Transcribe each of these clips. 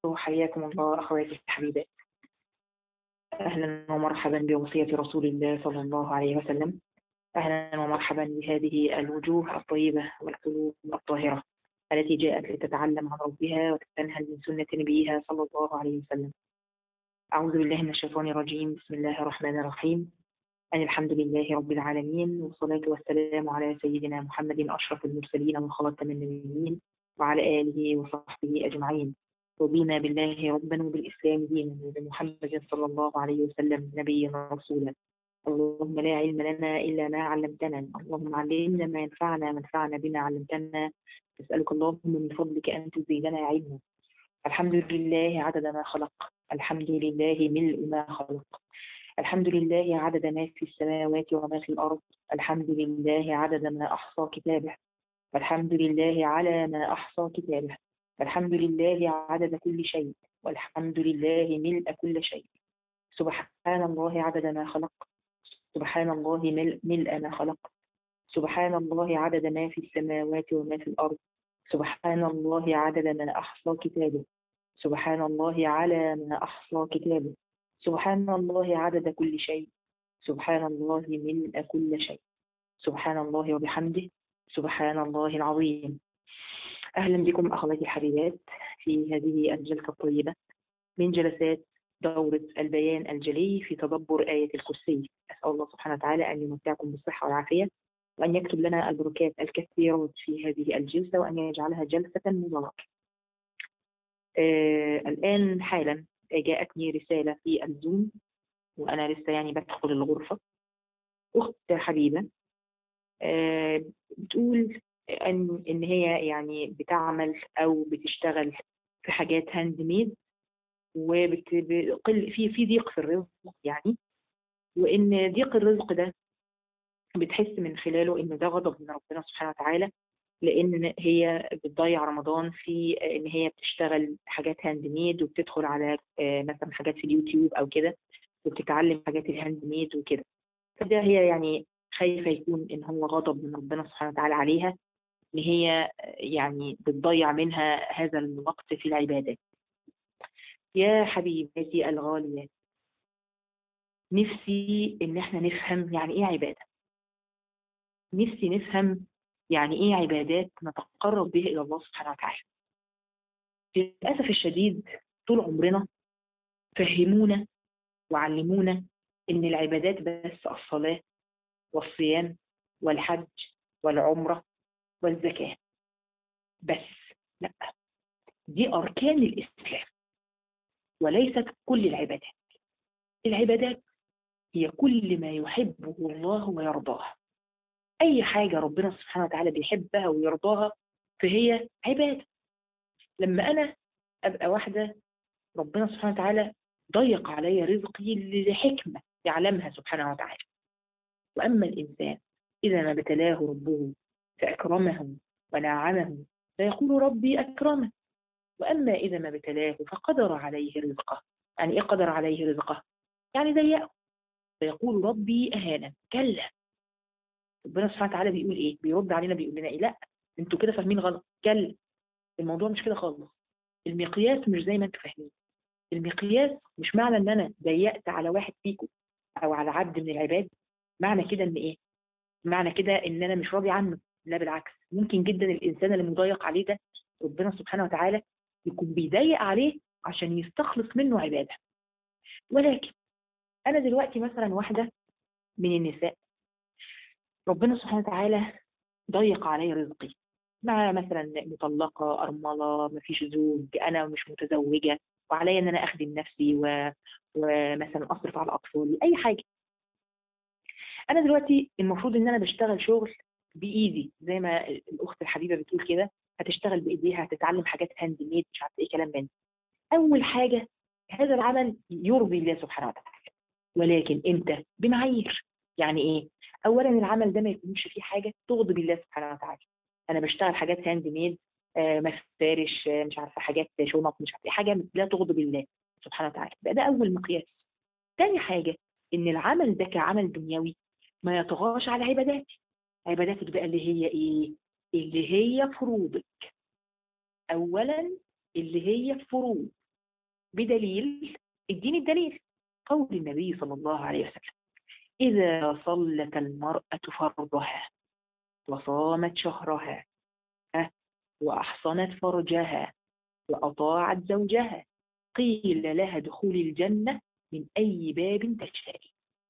حياكم الله أخواتي الحبيبات أهلا ومرحبا بوصية رسول الله صلى الله عليه وسلم أهلا ومرحبا بهذه الوجوه الطيبة والقلوب الطاهرة التي جاءت لتتعلم عن ربها وتتنهل من سنة نبيها صلى الله عليه وسلم أعوذ بالله من الشيطان الرجيم بسم الله الرحمن الرحيم أن الحمد لله رب العالمين والصلاة والسلام على سيدنا محمد أشرف المرسلين وخاتم النبيين وعلى آله وصحبه أجمعين رضينا بالله ربا وبالإسلام دينا وبمحمد صلى الله عليه وسلم نبيا ورسولا اللهم لا علم لنا إلا ما علمتنا اللهم علمنا ما ينفعنا وانفعنا بما علمتنا نسألك اللهم من فضلك أن تزيدنا علما الحمد لله عدد ما خلق الحمد لله ملء ما خلق الحمد لله عدد ما في السماوات وما في الأرض الحمد لله عدد ما أحصى كتابه والحمد لله على ما أحصى كتابه الحمد لله عدد كل شيء والحمد لله ملء كل شيء سبحان الله عدد ما خلق سبحان الله ملء, ملء ما خلق سبحان الله عدد ما في السماوات وما في الأرض سبحان الله عدد ما أحصى كتابه سبحان الله على ما أحصى كتابه سبحان الله عدد كل شيء سبحان الله ملء كل شيء سبحان الله وبحمده سبحان الله العظيم أهلا بكم أخواتي الحبيبات في هذه الجلسة الطيبة من جلسات دورة البيان الجلي في تدبر آية الكرسي أسأل الله سبحانه وتعالى أن يمتعكم بالصحة والعافية وأن يكتب لنا البركات الكثيرة في هذه الجلسة وأن يجعلها جلسة مباركة آه الآن حالا جاءتني رسالة في الزوم وأنا لسه يعني بدخل الغرفة أخت حبيبة آه بتقول ان ان هي يعني بتعمل او بتشتغل في حاجات هاند ميد وبتقل في في ضيق في الرزق يعني وان ضيق الرزق ده بتحس من خلاله ان ده غضب من ربنا سبحانه وتعالى لان هي بتضيع رمضان في ان هي بتشتغل حاجات هاند ميد وبتدخل على مثلا حاجات في اليوتيوب او كده وبتتعلم حاجات الهاند ميد وكده فده هي يعني خايفه يكون ان هو غضب من ربنا سبحانه وتعالى عليها ان هي يعني بتضيع منها هذا الوقت في العبادات يا حبيباتي الغاليات نفسي ان احنا نفهم يعني ايه عباده نفسي نفهم يعني ايه عبادات نتقرب بها الى الله سبحانه وتعالى للاسف الشديد طول عمرنا فهمونا وعلمونا ان العبادات بس الصلاه والصيام والحج والعمره والزكاة بس لا دي أركان الإسلام وليست كل العبادات العبادات هي كل ما يحبه الله ويرضاه أي حاجة ربنا سبحانه وتعالى بيحبها ويرضاها فهي عبادة لما أنا أبقى واحدة ربنا سبحانه وتعالى ضيق علي رزقي لحكمة يعلمها سبحانه وتعالى وأما الإنسان إذا ما ابتلاه ربه فأكرمه ونعمه فيقول ربي أكرمه وأما إذا ما ابتلاه فقدر عليه رزقه يعني إيه قدر عليه رزقه؟ يعني ضيقه فيقول ربي أهانا كلا ربنا سبحانه وتعالى بيقول إيه؟ بيرد علينا بيقول لنا إيه؟ لا أنتوا كده فاهمين غلط كلا الموضوع مش كده خالص المقياس مش زي ما أنتوا فاهمين المقياس مش معنى إن أنا ضيقت على واحد فيكم أو على عبد من العباد معنى كده إن إيه؟ معنى كده إن أنا مش راضي عنه لا بالعكس ممكن جدا الانسان اللي مضيق عليه ده ربنا سبحانه وتعالى يكون بيضيق عليه عشان يستخلص منه عباده ولكن انا دلوقتي مثلا واحده من النساء ربنا سبحانه وتعالى ضيق علي رزقي مع مثلا مطلقه ارمله مفيش زوج انا مش متزوجه وعليا ان انا اخدم نفسي و... ومثلا اصرف على اطفالي اي حاجه انا دلوقتي المفروض ان انا بشتغل شغل بايدي زي ما الاخت الحبيبه بتقول كده هتشتغل بايديها هتتعلم حاجات هاند ميد مش عارفه ايه كلام من اول حاجه هذا العمل يرضي الله سبحانه وتعالى ولكن امتى بمعايير يعني ايه اولا العمل ده ما يكونش فيه حاجه تغضب الله سبحانه وتعالى انا بشتغل حاجات هاند ميد آه مفارش آه مش عارفه حاجات شنط مش عارفه حاجه لا تغضب الله سبحانه وتعالى ده, ده اول مقياس تاني حاجه ان العمل ده كعمل دنيوي ما يطغاش على عباداتي عباداتك بقى اللي هي ايه اللي هي فروضك اولا اللي هي فروض بدليل اديني الدليل قول النبي صلى الله عليه وسلم إذا صلت المرأة فرضها وصامت شهرها وأحصنت فرجها وأطاعت زوجها قيل لها دخول الجنة من أي باب تشتري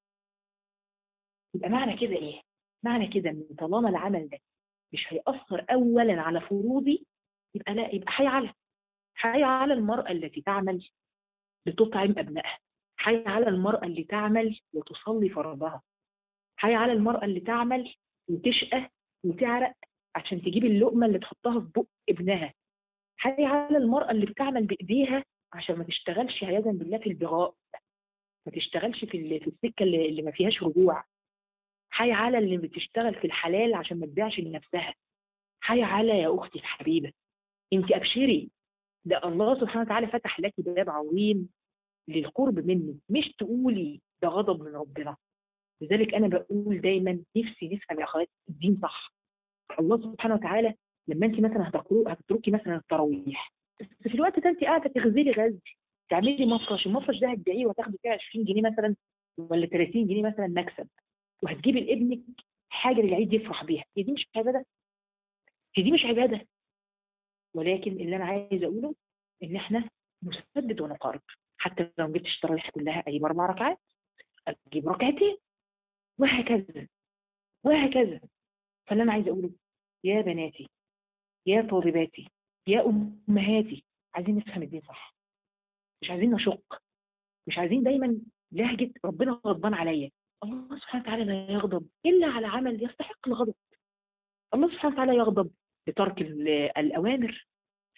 يبقى معنى كده إيه؟ معنى كده إن طالما العمل ده مش هيأثر أولا على فروضي يبقى لا يبقى حي على حي على المرأة التي تعمل لتطعم أبنائها حي على المرأة اللي تعمل وتصلي فرضها حي على المرأة اللي تعمل وتشقى وتعرق عشان تجيب اللقمة اللي تحطها في بق ابنها حي على المرأة اللي بتعمل بإيديها عشان ما تشتغلش عياذا بالله في البغاء ما تشتغلش في في السكة اللي, اللي ما فيهاش رجوع حي على اللي بتشتغل في الحلال عشان ما تبيعش لنفسها حي على يا أختي الحبيبة انت أبشري ده الله سبحانه وتعالى فتح لك باب عظيم للقرب منه مش تقولي ده غضب من ربنا لذلك أنا بقول دايما نفسي نفهم يا أخوات الدين صح الله سبحانه وتعالى لما انت مثلا هتتركي مثلا التراويح بس في الوقت ده انت قاعده تغزلي غزل تعملي مفرش المفرش ده هتبيعيه وتاخدي فيه 20 جنيه مثلا ولا 30 جنيه مثلا مكسب وهتجيبي لابنك حاجه للعيد يفرح بيها هي دي مش عباده هي دي مش عباده ولكن اللي انا عايز اقوله ان احنا نسدد ونقارب حتى لو جبت التراويح كلها اجيب اربع ركعات اجيب ركعتين وهكذا وهكذا فاللي انا عايز اقوله يا بناتي يا طالباتي يا امهاتي عايزين نفهم الدين صح مش عايزين نشق مش عايزين دايما لهجة ربنا غضبان عليا الله سبحانه وتعالى لا يغضب إلا على عمل يستحق الغضب الله سبحانه وتعالى يغضب لترك الأوامر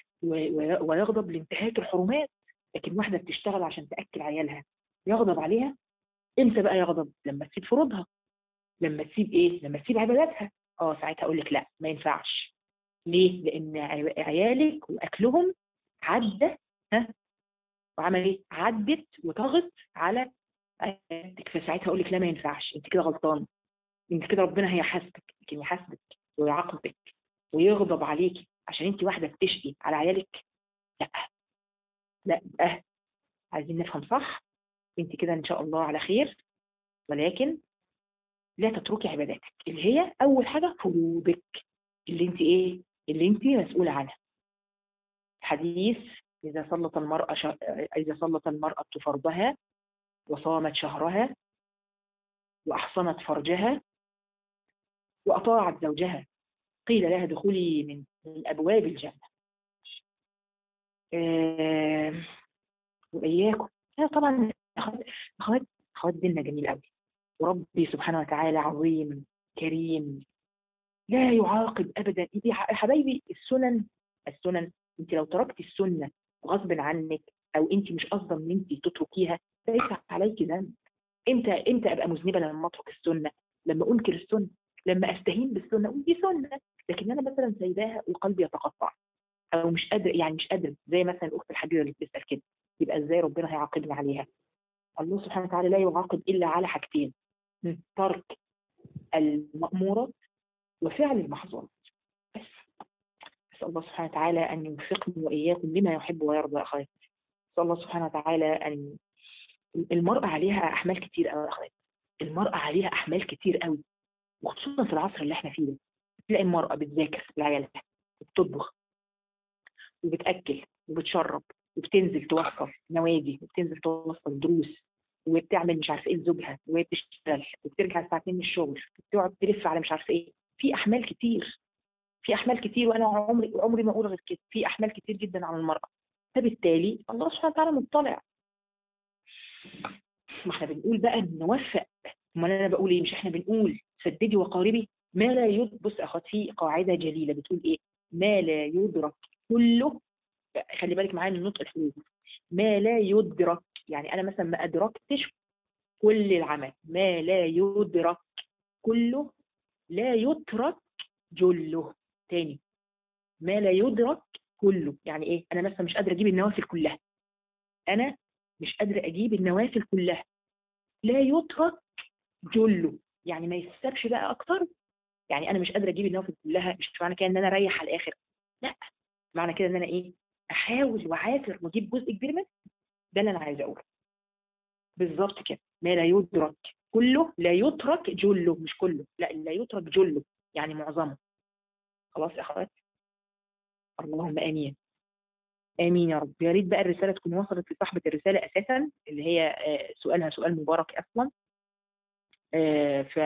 ويغضب لانتهاك الحرمات لكن واحدة بتشتغل عشان تأكل عيالها يغضب عليها امتى بقى يغضب لما تسيب فروضها لما تسيب ايه لما تسيب عباداتها اه ساعتها اقول لك لا ما ينفعش ليه لان عيالك واكلهم عدى ها وعمل ايه عدت وطغت على عيالك فساعتها اقول لك لا ما ينفعش انت كده غلطان انت كده ربنا هيحاسبك لكن يحاسبك ويعاقبك ويغضب عليكي عشان انت واحده بتشقي على عيالك لا لا بقى عايزين نفهم صح انت كده ان شاء الله على خير ولكن لا تتركي عباداتك اللي هي اول حاجه فروضك اللي انت ايه اللي انت مسؤوله عنها حديث اذا صلت المراه ش... اذا صلت المراه فرضها وصامت شهرها واحصنت فرجها واطاعت زوجها قيل لها دخولي من من ابواب الجنه آه... واياكم طبعا اخوات اخوات ديننا جميل قوي وربي سبحانه وتعالى عظيم كريم لا يعاقب ابدا انت يا حبايبي السنن السنن انت لو تركتي السنه غصب عنك او انت مش قصده ان انت تتركيها ليس عليك ذنب امتى امتى ابقى مذنبه لما اترك السنه لما انكر السنه لما استهين بالسنه اقول دي سنه لكن انا مثلا سايباها وقلبي يتقطع او مش قادر يعني مش قادر زي مثلا الاخت الحبيبه اللي بتسال كده يبقى ازاي ربنا هيعاقبني عليها الله سبحانه وتعالى لا يعاقب الا على حاجتين ترك المأمورات وفعل المحظورات بس أسأل الله سبحانه وتعالى أن يوفقني وإياكم لما يحب ويرضى أخواتي أسأل الله سبحانه وتعالى أن المرأة عليها أحمال كتير قوي أخواتي المرأة عليها أحمال كتير قوي وخصوصا في العصر اللي احنا فيه ده تلاقي المرأة بتذاكر لعيالها وبتطبخ وبتأكل وبتشرب وبتنزل توصل نوادي وبتنزل توصل دروس وبتعمل مش عارفه ايه لزوجها وهي بتشتغل وبترجع الساعه 2 من الشغل وبتقعد تلف على مش عارفه ايه في احمال كتير في احمال كتير وانا عمري عمري ما اقول غير كده في احمال كتير جدا على المراه فبالتالي الله سبحانه وتعالى مطلع ما احنا بنقول بقى نوفق امال انا بقول ايه مش احنا بنقول سددي وقاربي ما لا يدرك بص اخوات في قاعده جليله بتقول ايه ما لا يدرك كله خلي بالك معايا من نطق الحروف ما لا يدرك يعني انا مثلا ما ادركتش كل العمل ما لا يدرك كله لا يترك جله تاني ما لا يدرك كله يعني ايه انا مثلا مش قادره اجيب النوافل كلها انا مش قادره اجيب النوافل كلها لا يترك جله يعني ما يسابش بقى اكتر يعني انا مش قادره اجيب النوافل كلها مش معنى كده ان انا اريح على الاخر لا معنى كده ان انا ايه احاول واعافر واجيب جزء كبير منه ده اللي انا عايزه اقوله بالظبط كده ما لا يدرك كله لا يترك جله مش كله لا لا يترك جله يعني معظمه خلاص يا اخوات اللهم امين امين يا رب يا ريت بقى الرساله تكون وصلت لصاحبه الرساله اساسا اللي هي آه، سؤالها سؤال مبارك اصلا آه، ف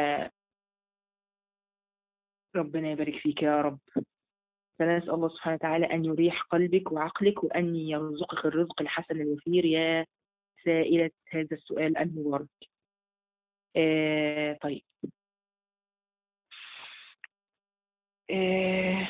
ربنا يبارك فيك يا رب فنسأل الله سبحانه وتعالى أن يريح قلبك وعقلك وأن يرزقك الرزق الحسن الوفير يا سائلة هذا السؤال المبارك آه طيب آه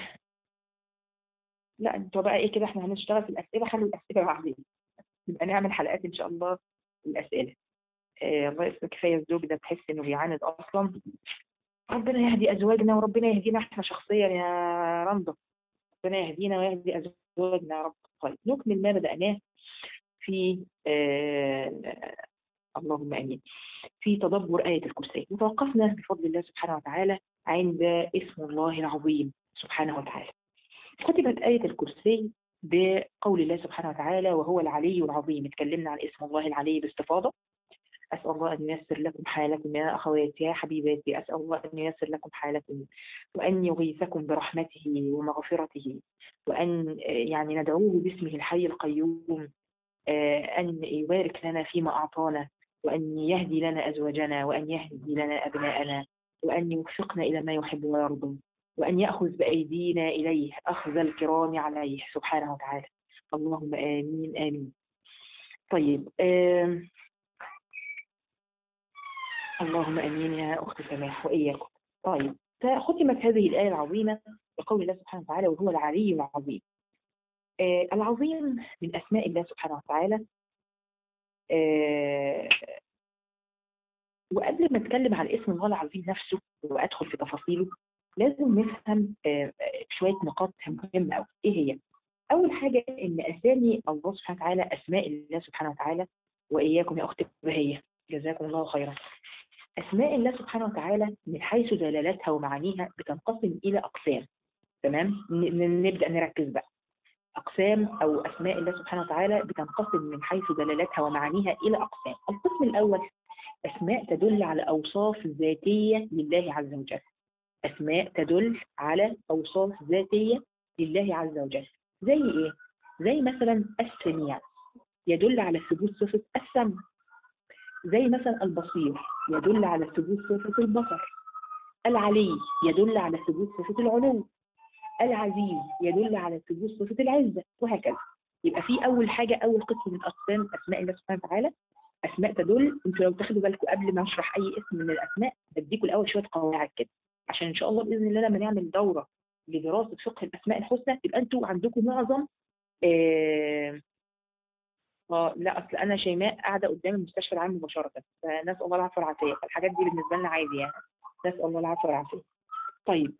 لا انتوا بقى ايه كده احنا هنشتغل في الأسئلة خلوا الأسئلة بعدين نبقى نعمل حلقات إن شاء الله الأسئلة آه الله يسلمك كفاية الزوج ده تحس إنه بيعاند أصلا ربنا يهدي أزواجنا وربنا يهدينا احنا شخصيا يا رمضة ربنا يهدينا ويهدي أزواجنا يا رب طيب نكمل ما بدأناه في آه اللهم امين في تدبر آية الكرسي وتوقفنا بفضل الله سبحانه وتعالى عند اسم الله العظيم سبحانه وتعالى ختمت آية الكرسي بقول الله سبحانه وتعالى وهو العلي العظيم اتكلمنا عن اسم الله العلي باستفاضة أسأل الله أن ييسر لكم حالكم يا أخواتي يا حبيباتي أسأل الله أن ييسر لكم حالكم وأن يغيثكم برحمته ومغفرته وأن يعني ندعوه باسمه الحي القيوم أن يبارك لنا فيما أعطانا وأن يهدي لنا أزواجنا وأن يهدي لنا أبناءنا وأن يوفقنا إلى ما يحب ويرضى وأن يأخذ بأيدينا إليه أخذ الكرام عليه سبحانه وتعالى اللهم آمين آمين طيب آم اللهم امين يا اخت سماح واياكم. طيب ختمت هذه الايه العظيمه بقول الله سبحانه وتعالى وهو العلي العظيم. آه العظيم من اسماء الله سبحانه وتعالى. آه وقبل ما اتكلم عن اسم الله العظيم نفسه وادخل في تفاصيله لازم نفهم آه شويه نقاط مهمه قوي ايه هي؟ اول حاجه ان اسامي الله سبحانه وتعالى اسماء الله سبحانه وتعالى واياكم يا اختي بهيه جزاكم الله خيرا. أسماء الله سبحانه وتعالى من حيث دلالاتها ومعانيها بتنقسم إلى أقسام تمام نبدأ نركز بقى أقسام أو أسماء الله سبحانه وتعالى بتنقسم من حيث دلالاتها ومعانيها إلى أقسام القسم الأول أسماء تدل على أوصاف ذاتية لله عز وجل أسماء تدل على أوصاف ذاتية لله عز وجل زي إيه؟ زي مثلا السميع يدل على ثبوت صفة السمع زي مثلا البصير يدل على ثبوت صفة البصر العلي يدل على ثبوت صفة العلو العزيز يدل على ثبوت صفة العزة وهكذا يبقى في أول حاجة أول قسم من أقسام أسماء الله سبحانه وتعالى أسماء تدل أنتوا لو تاخدوا بالكم قبل ما أشرح أي اسم من الأسماء بديكم الأول شوية قواعد كده عشان إن شاء الله بإذن الله لما نعمل دورة لدراسة فقه الأسماء الحسنى يبقى أنتوا عندكم معظم آه اه لا اصل انا شيماء قاعده قدام المستشفى العام مباشره فنسال الله العافيه والعافيه فالحاجات دي بالنسبه لنا عادي يعني نسال الله العافيه والعافيه طيب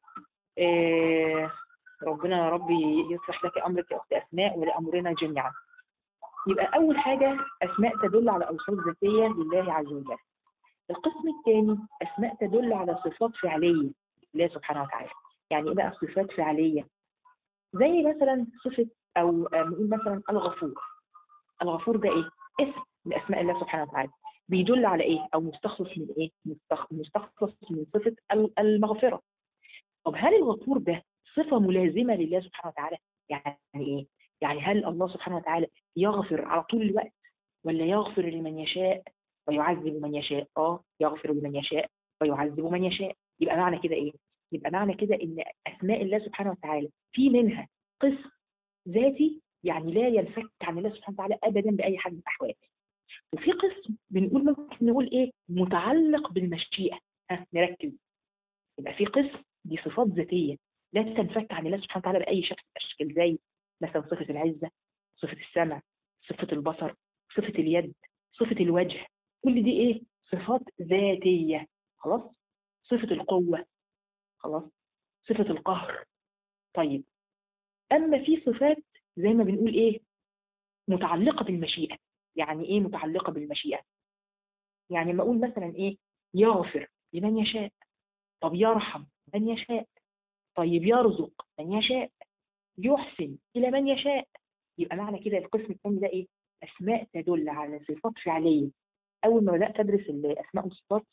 آه ربنا يا رب يصلح لك امرك يا اخت اسماء ولامرنا جميعا يبقى اول حاجه اسماء تدل على اوصاف ذاتيه لله عز وجل القسم الثاني اسماء تدل على صفات فعليه لله سبحانه وتعالى يعني ايه بقى صفات فعليه زي مثلا صفه او نقول مثلا الغفور الغفور ده ايه؟ اسم من اسماء الله سبحانه وتعالى بيدل على ايه؟ او مستخلص من ايه؟ مستخلص من صفه المغفره. طب هل الغفور ده صفه ملازمه لله سبحانه وتعالى؟ يعني ايه؟ يعني هل الله سبحانه وتعالى يغفر على طول الوقت ولا يغفر لمن يشاء ويعذب من يشاء؟ اه يغفر لمن يشاء ويعذب من يشاء. يبقى معنى كده ايه؟ يبقى معنى كده ان اسماء الله سبحانه وتعالى في منها قسم ذاتي يعني لا ينفك عن الله سبحانه وتعالى ابدا باي حال من الاحوال وفي قسم بنقول ممكن نقول ايه متعلق بالمشيئه ها نركز يبقى في قسم دي صفات ذاتيه لا تنفك عن الله سبحانه وتعالى باي شكل من الاشكال زي مثلا صفه العزه صفه السمع صفه البصر صفه اليد صفه الوجه كل دي ايه صفات ذاتيه خلاص صفه القوه خلاص صفه القهر طيب اما في صفات زي ما بنقول ايه متعلقة بالمشيئة يعني ايه متعلقة بالمشيئة يعني ما اقول مثلا ايه يغفر لمن يشاء طب يرحم من يشاء طيب يرزق من يشاء يحسن الى من يشاء يبقى معنى كده القسم الثاني ده ايه أسماء تدل على صفات فعلية أول ما بدأت أدرس الأسماء والصفات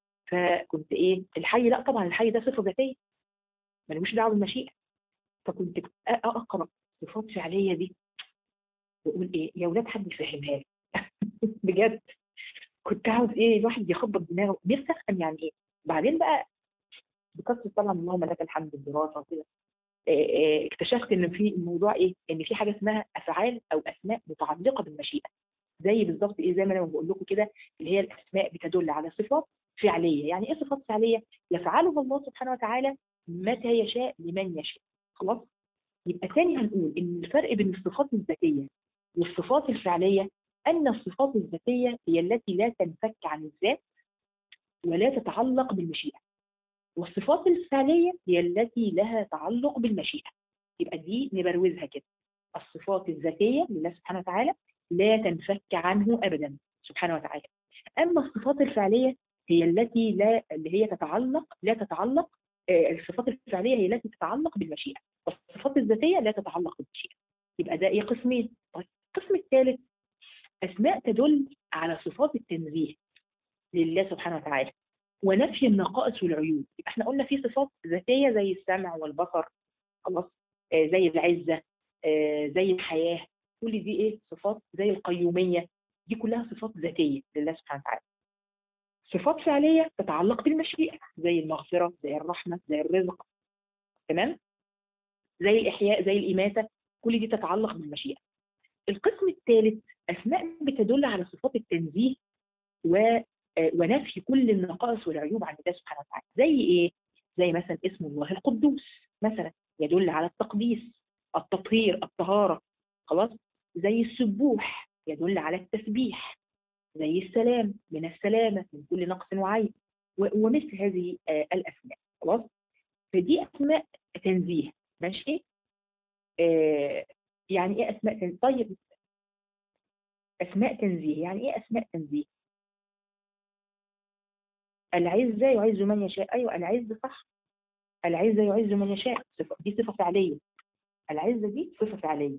فكنت إيه الحي لا طبعا الحي ده صفة ذاتية ملوش دعوة بالمشيئة فكنت أقرأ صفات فعلية دي وأقول إيه يا ولاد حد يفهمها لي بجد كنت عاوز إيه الواحد يخبط دماغه نفسي أفهم يعني إيه بعدين بقى بكثرة طبعا اللهم لك الحمد الدراسة وكده اكتشفت ان في الموضوع ايه ان في حاجه اسمها افعال او اسماء متعلقه بالمشيئه زي بالظبط ايه زي ما انا بقول لكم كده اللي هي الاسماء بتدل على صفات فعليه يعني ايه صفات فعليه يفعلها الله سبحانه وتعالى متى يشاء لمن يشاء خلاص يبقى ثاني هنقول ان الفرق بين الصفات الذاتيه والصفات الفعليه ان الصفات الذاتيه هي التي لا تنفك عن الذات ولا تتعلق بالمشيئه والصفات الفعلية هي التي لها تعلق بالمشيئة يبقى دي نبروزها كده الصفات الذاتية لله سبحانه وتعالى لا تنفك عنه أبدا سبحانه وتعالى أما الصفات الفعلية هي التي لا اللي هي تتعلق لا تتعلق آه الصفات الفعلية هي التي تتعلق بالمشيئة والصفات الذاتية لا تتعلق بالمشيئة يبقى ده ايه قسمين طيب القسم الثالث أسماء تدل على صفات التنزيه لله سبحانه وتعالى ونفي النقائص والعيوب يبقى احنا قلنا في صفات ذاتيه زي السمع والبصر خلاص آه زي العزه آه زي الحياه كل دي ايه صفات زي القيوميه دي كلها صفات ذاتيه لله سبحانه وتعالى صفات فعليه تتعلق بالمشيئه زي المغفره زي الرحمه زي الرزق تمام زي الاحياء زي الاماته كل دي تتعلق بالمشيئه القسم الثالث اسماء بتدل على صفات التنزيه و ونفي كل النقائص والعيوب عن الله سبحانه وتعالى زي ايه زي مثلا اسم الله القدوس مثلا يدل على التقديس التطهير الطهاره خلاص زي السبوح يدل على التسبيح زي السلام من السلامه من كل نقص وعيب ومثل هذه الاسماء خلاص فدي اسماء تنزيه ماشي آه يعني ايه اسماء تنزيه طيب اسماء تنزيه يعني ايه اسماء تنزيه العزة يعز من يشاء أيوة العزة صح العزة يعز من يشاء صفة دي صفة فعلية العزة دي صفة فعلية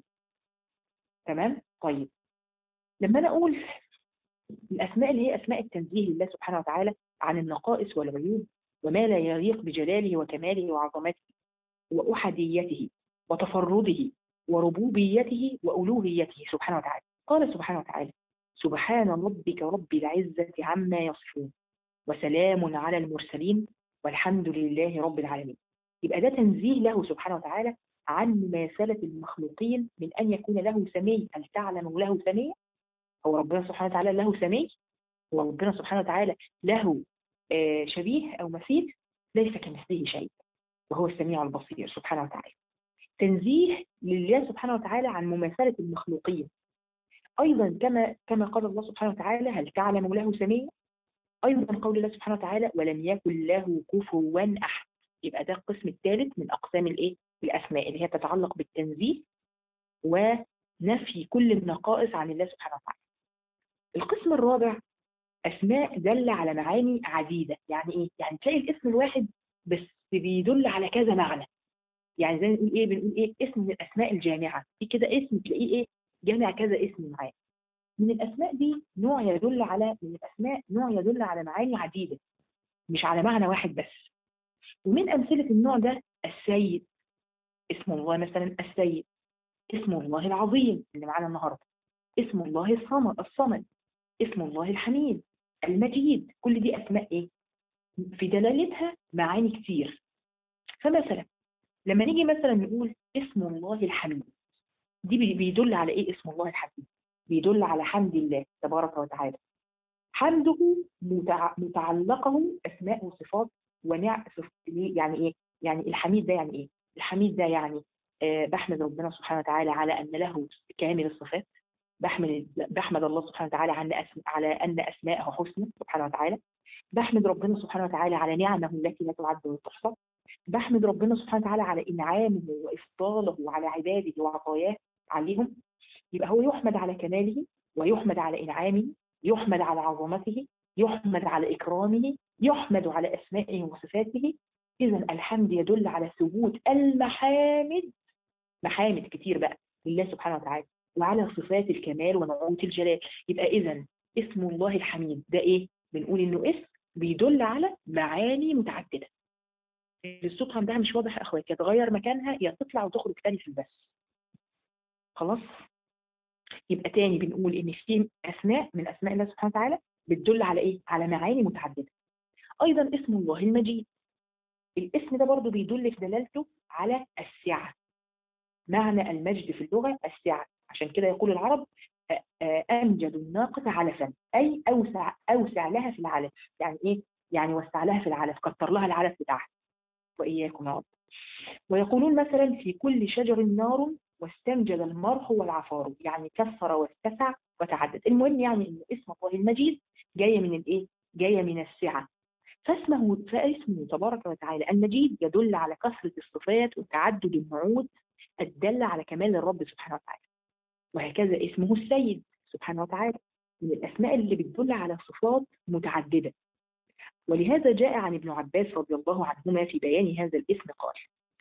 تمام طيب لما أنا أقول الأسماء اللي هي أسماء التنزيه لله سبحانه وتعالى عن النقائص والعيوب وما لا يليق بجلاله وكماله وعظمته وأحديته وتفرده وربوبيته وألوهيته سبحانه وتعالى قال سبحانه وتعالى سبحان ربك رب العزة عما يصفون وسلام على المرسلين والحمد لله رب العالمين يبقى ده تنزيه له سبحانه وتعالى عن مماثلة المخلوقين من أن يكون له سمي هل تعلم له سمي هو ربنا سبحانه وتعالى له سمي هو ربنا سبحانه وتعالى له آه شبيه أو مثيل ليس كمثله شيء وهو السميع البصير سبحانه وتعالى تنزيه لله سبحانه وتعالى عن مماثلة المخلوقين أيضا كما كما قال الله سبحانه وتعالى هل تعلم له سميا أيضا قول الله سبحانه وتعالى ولم يكن له كفوا أحد يبقى ده القسم الثالث من أقسام الإيه؟ الأسماء اللي هي تتعلق بالتنزيه ونفي كل النقائص عن الله سبحانه وتعالى القسم الرابع أسماء دل على معاني عديدة يعني إيه؟ يعني تلاقي الاسم الواحد بس بيدل على كذا معنى يعني زي نقول إيه بنقول إيه اسم من الأسماء الجامعة في كده اسم تلاقيه إيه جامع كذا اسم معاه من الأسماء دي نوع يدل على من الأسماء نوع يدل على معاني عديدة مش على معنى واحد بس ومن أمثلة النوع ده السيد اسم الله مثلا السيد اسم الله العظيم اللي معانا النهارده اسم الله الصمد الصمد اسم الله الحميد المجيد كل دي أسماء إيه؟ في دلالتها معاني كتير فمثلا لما نيجي مثلا نقول اسم الله الحميد دي بيدل على ايه اسم الله الحميد بيدل على حمد الله تبارك وتعالى حمده متع... متعلقه اسماء وصفات ونع يعني ايه يعني الحميد ده يعني ايه الحميد ده يعني آه بحمد ربنا سبحانه وتعالى على ان له كامل الصفات بحمد بحمد الله سبحانه وتعالى عن أسم... على ان اسماءه حسنى سبحانه وتعالى بحمد ربنا سبحانه وتعالى على نعمه التي لا تعد ولا تحصى بحمد ربنا سبحانه وتعالى على انعامه وافضاله على عباده وعطاياه عليهم يبقى هو يحمد على كماله ويحمد على انعامه يحمد على عظمته يحمد على اكرامه يحمد على اسمائه وصفاته اذا الحمد يدل على ثبوت المحامد محامد كتير بقى لله سبحانه وتعالى وعلى صفات الكمال ونعوت الجلال يبقى إذا اسم الله الحميد ده إيه؟ بنقول إنه اسم بيدل على معاني متعددة الصوت عندها مش واضح يا أخوات يا تغير مكانها يا تطلع وتخرج تاني في البث خلاص يبقى تاني بنقول إن في أسماء من أسماء الله سبحانه وتعالى بتدل على إيه؟ على معاني متعددة أيضا اسم الله المجيد الاسم ده برضو بيدل في دلالته على السعة معنى المجد في اللغة السعة عشان كده يقول العرب أمجد الناقة علفا أي أوسع أوسع لها في العلف يعني إيه؟ يعني وسع لها في العلف كتر لها العلف بتاعها وإياكم يا رب ويقولون مثلا في كل شجر نار واستنجد المرح والعفار يعني كسر واتسع وتعدد المهم يعني إن اسم الله المجيد جاية من الإيه؟ جاية من السعة فاسمه فاسمه تبارك وتعالى المجيد يدل على كثرة الصفات وتعدد النعوت الدالة على كمال الرب سبحانه وتعالى وهكذا اسمه السيد سبحانه وتعالى من الأسماء اللي بتدل على صفات متعددة ولهذا جاء عن ابن عباس رضي الله عنهما في بيان هذا الاسم قال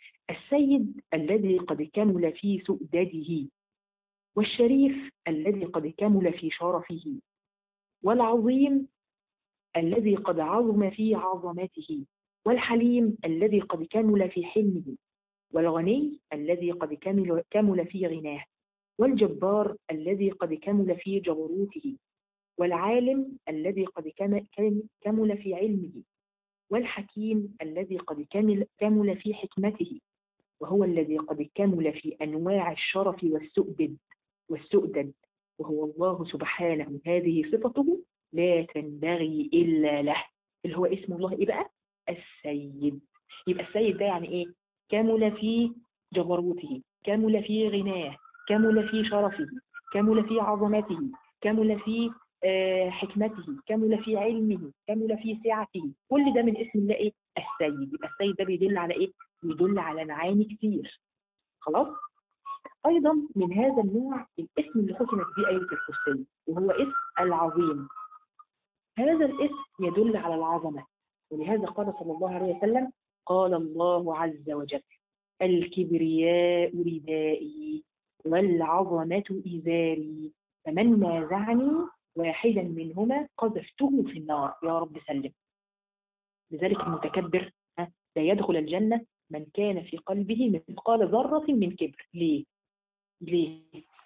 السيد الذي قد كمل في سؤدده والشريف الذي قد كمل في شرفه والعظيم الذي قد عظم في عظمته والحليم الذي قد كمل في حلمه والغني الذي قد كمل, كمل في غناه والجبار الذي قد كمل في جبروته والعالم الذي قد كمل في علمه والحكيم الذي قد كمل, كمل في حكمته وهو الذي قد كمل في أنواع الشرف والسؤدد والسؤدد وهو الله سبحانه هذه صفته لا تنبغي إلا له اللي هو اسم الله إيه بقى؟ السيد يبقى السيد ده يعني إيه؟ كمل في جبروته كمل في غناه كمل في شرفه كمل في عظمته كمل في آه حكمته كمل في علمه كمل في سعته كل ده من اسم الله ايه السيد يبقى السيد ده بيدل على ايه بيدل على معاني كتير خلاص ايضا من هذا النوع الاسم اللي ختمت به ايه الكرسي وهو اسم العظيم هذا الاسم يدل على العظمه ولهذا قال صلى الله عليه وسلم قال الله عز وجل الكبرياء ردائي والعظمة إزاري فمن نازعني واحدا منهما قذفته في النار يا رب سلم لذلك المتكبر لا يدخل الجنة من كان في قلبه مثقال ذرة من كبر ليه؟ ليه؟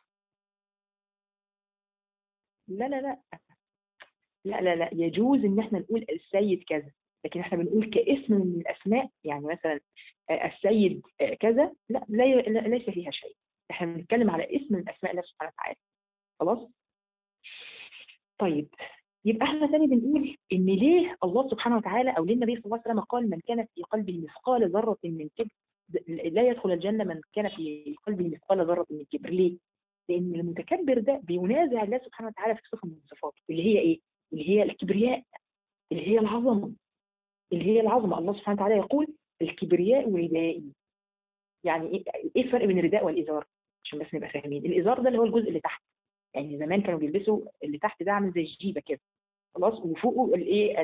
لا لا لا لا لا لا يجوز ان احنا نقول السيد كذا لكن احنا بنقول كاسم من الاسماء يعني مثلا السيد كذا لا, لا ليس فيها شيء احنا بنتكلم على اسم من اسماء الله سبحانه وتعالى خلاص طيب يبقى احنا ثاني بنقول ان ليه الله سبحانه وتعالى او ليه النبي صلى الله عليه وسلم قال من كان في قلبه مثقال ذره من كبر لا يدخل الجنه من كان في قلبه مثقال ذره من كبر ليه؟ لان المتكبر ده بينازع الله سبحانه وتعالى في صفه من صفاته اللي هي ايه؟ اللي هي الكبرياء اللي هي العظمه اللي هي العظمه الله سبحانه وتعالى يقول الكبرياء ردائي يعني ايه ايه الفرق بين الرداء والازار؟ عشان بس نبقى فاهمين الازار ده اللي هو الجزء اللي تحت يعني زمان كانوا بيلبسوا اللي تحت ده عامل زي الجيبه كده خلاص وفوقه الايه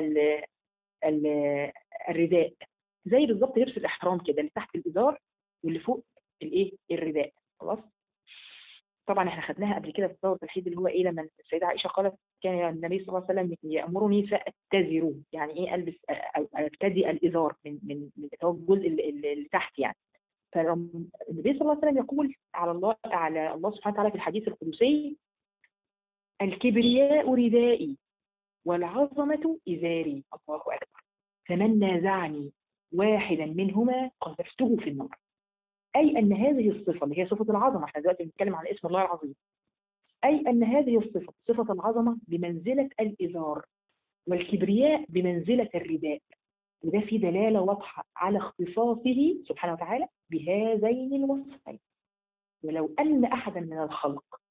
الرداء زي بالظبط لبس الاحرام كده اللي تحت الازار واللي فوق الايه الرداء خلاص طبعا احنا خدناها قبل كده في دورة الحيض اللي هو ايه لما السيدة عائشة قالت كان النبي صلى الله عليه وسلم يأمرني فأتزر يعني ايه البس او ابتدي الازار من من من هو الجزء اللي, اللي تحت يعني فالنبي صلى الله عليه وسلم يقول على الله على الله سبحانه وتعالى في الحديث القدسي الكبرياء ردائي والعظمة إزاري الله أكبر فمن نازعني واحدا منهما قذفته في النار أي أن هذه الصفة اللي هي صفة العظمة احنا دلوقتي بنتكلم عن اسم الله العظيم أي أن هذه الصفة صفة العظمة بمنزلة الإزار والكبرياء بمنزلة الرداء وده في دلالة واضحة على اختصاصه سبحانه وتعالى بهذين الوصفين ولو أن أحدا من الخلق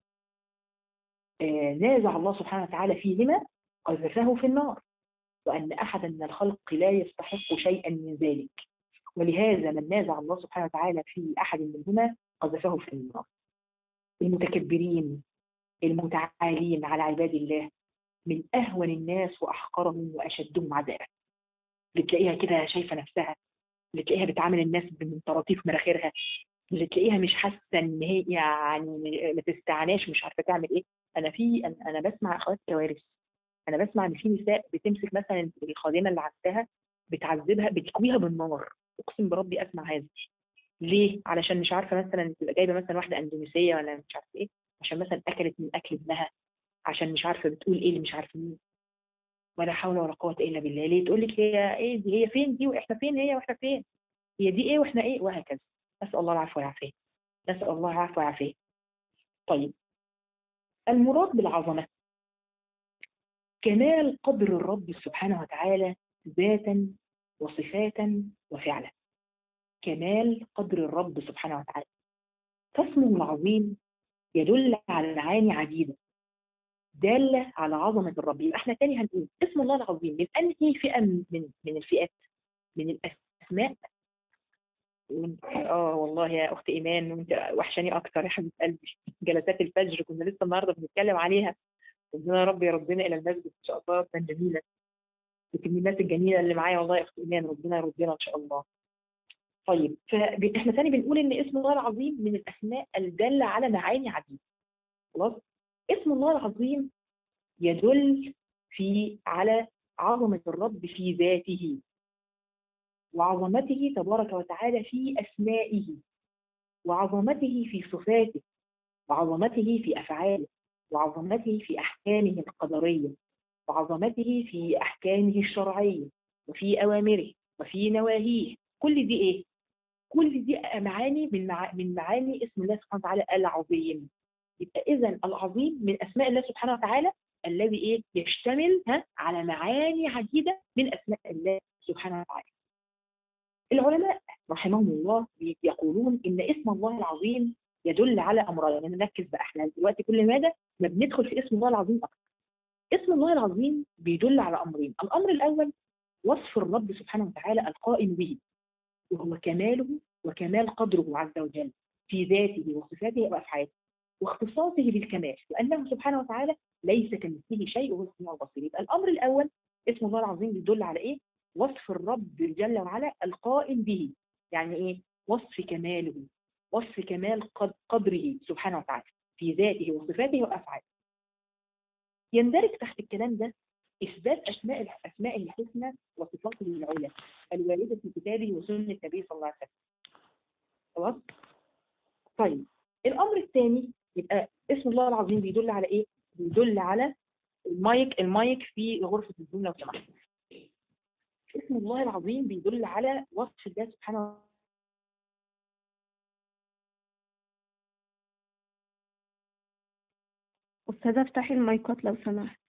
نازع الله سبحانه وتعالى فيهما قذفه في النار وأن أحدا من الخلق لا يستحق شيئا من ذلك ولهذا من نازع الله سبحانه وتعالى في أحد منهما قذفه في النار المتكبرين المتعالين على عباد الله من أهون الناس وأحقرهم وأشدهم عذابا اللي تلاقيها كده شايفة نفسها اللي تلاقيها بتعامل الناس من طراطيف مناخيرها اللي تلاقيها مش حاسه ان هي يعني ما تستعناش مش عارفه تعمل ايه انا في انا أنا بسمع اخوات كوارث انا بسمع ان في نساء بتمسك مثلا الخادمه اللي عندها بتعذبها بتكويها بالنار اقسم بربي اسمع هذا ليه علشان مش عارفه مثلا تبقى جايبه مثلا واحده اندونيسيه ولا مش عارفه ايه عشان مثلا اكلت من اكل ابنها عشان مش عارفه بتقول ايه اللي مش عارفه مين ولا حول ولا قوه الا بالله ليه تقول لك هي ايه دي هي فين دي واحنا فين هي واحنا فين هي دي ايه واحنا ايه وهكذا نسال الله العفو والعافيه نسال الله العفو والعافيه طيب المراد بالعظمه كمال قدر الرب سبحانه وتعالى ذاتا وصفاتا وفعلا كمال قدر الرب سبحانه وتعالى فاسمه العظيم يدل على معاني عديدة دالة على عظمة الرب يبقى احنا تاني هنقول اسم الله العظيم من أنهي فئة من من الفئات من الأسماء اه والله يا اخت ايمان وانت وحشاني اكتر يا حبيبه قلبي جلسات الفجر كنا لسه النهارده بنتكلم عليها ربنا يا رب يردنا الى المسجد ان شاء الله كان جميله الكميات الجميله اللي معايا والله يا اخت ايمان ربنا يردنا ان شاء الله طيب فاحنا ثاني بنقول ان اسم الله العظيم من الاسماء الداله على معاني عديده خلاص اسم الله العظيم يدل في على عظمه الرب في ذاته وعظمته تبارك وتعالى في اسمائه وعظمته في صفاته وعظمته في افعاله وعظمته في احكامه القدريه وعظمته في احكامه الشرعيه وفي اوامره وفي نواهيه كل دي ايه كل دي معاني من مع... من معاني اسم الله سبحانه وتعالى العظيم يبقى اذا العظيم من اسماء الله سبحانه وتعالى الذي ايه يشتمل ها على معاني عديده من اسماء الله سبحانه وتعالى العلماء رحمهم الله يقولون ان اسم الله العظيم يدل على امرين يعني نركز بقى احنا دلوقتي كل ماذا ما بندخل في اسم الله العظيم اكثر اسم الله العظيم بيدل على امرين الامر الاول وصف الرب سبحانه وتعالى القائم به وهو كماله وكمال قدره عز وجل في ذاته وصفاته وافعاله واختصاصه بالكمال وانه سبحانه وتعالى ليس كمثله شيء وهو السميع البصير يبقى الامر الاول اسم الله العظيم بيدل على ايه وصف الرب جل وعلا القائم به يعني ايه وصف كماله وصف كمال قدره سبحانه وتعالى في ذاته وصفاته وافعاله يندرج تحت الكلام ده اثبات اسماء الاسماء الحسنى وصفاته العلى الوارده في كتابه وسنه النبي صلى الله عليه وسلم خلاص طيب الامر الثاني يبقى اسم الله العظيم بيدل على ايه بيدل على المايك المايك في غرفه الزوم لو سمحت اسم الله العظيم بيدل على وصف الله سبحانه أستاذة افتحي المايكات لو سمحت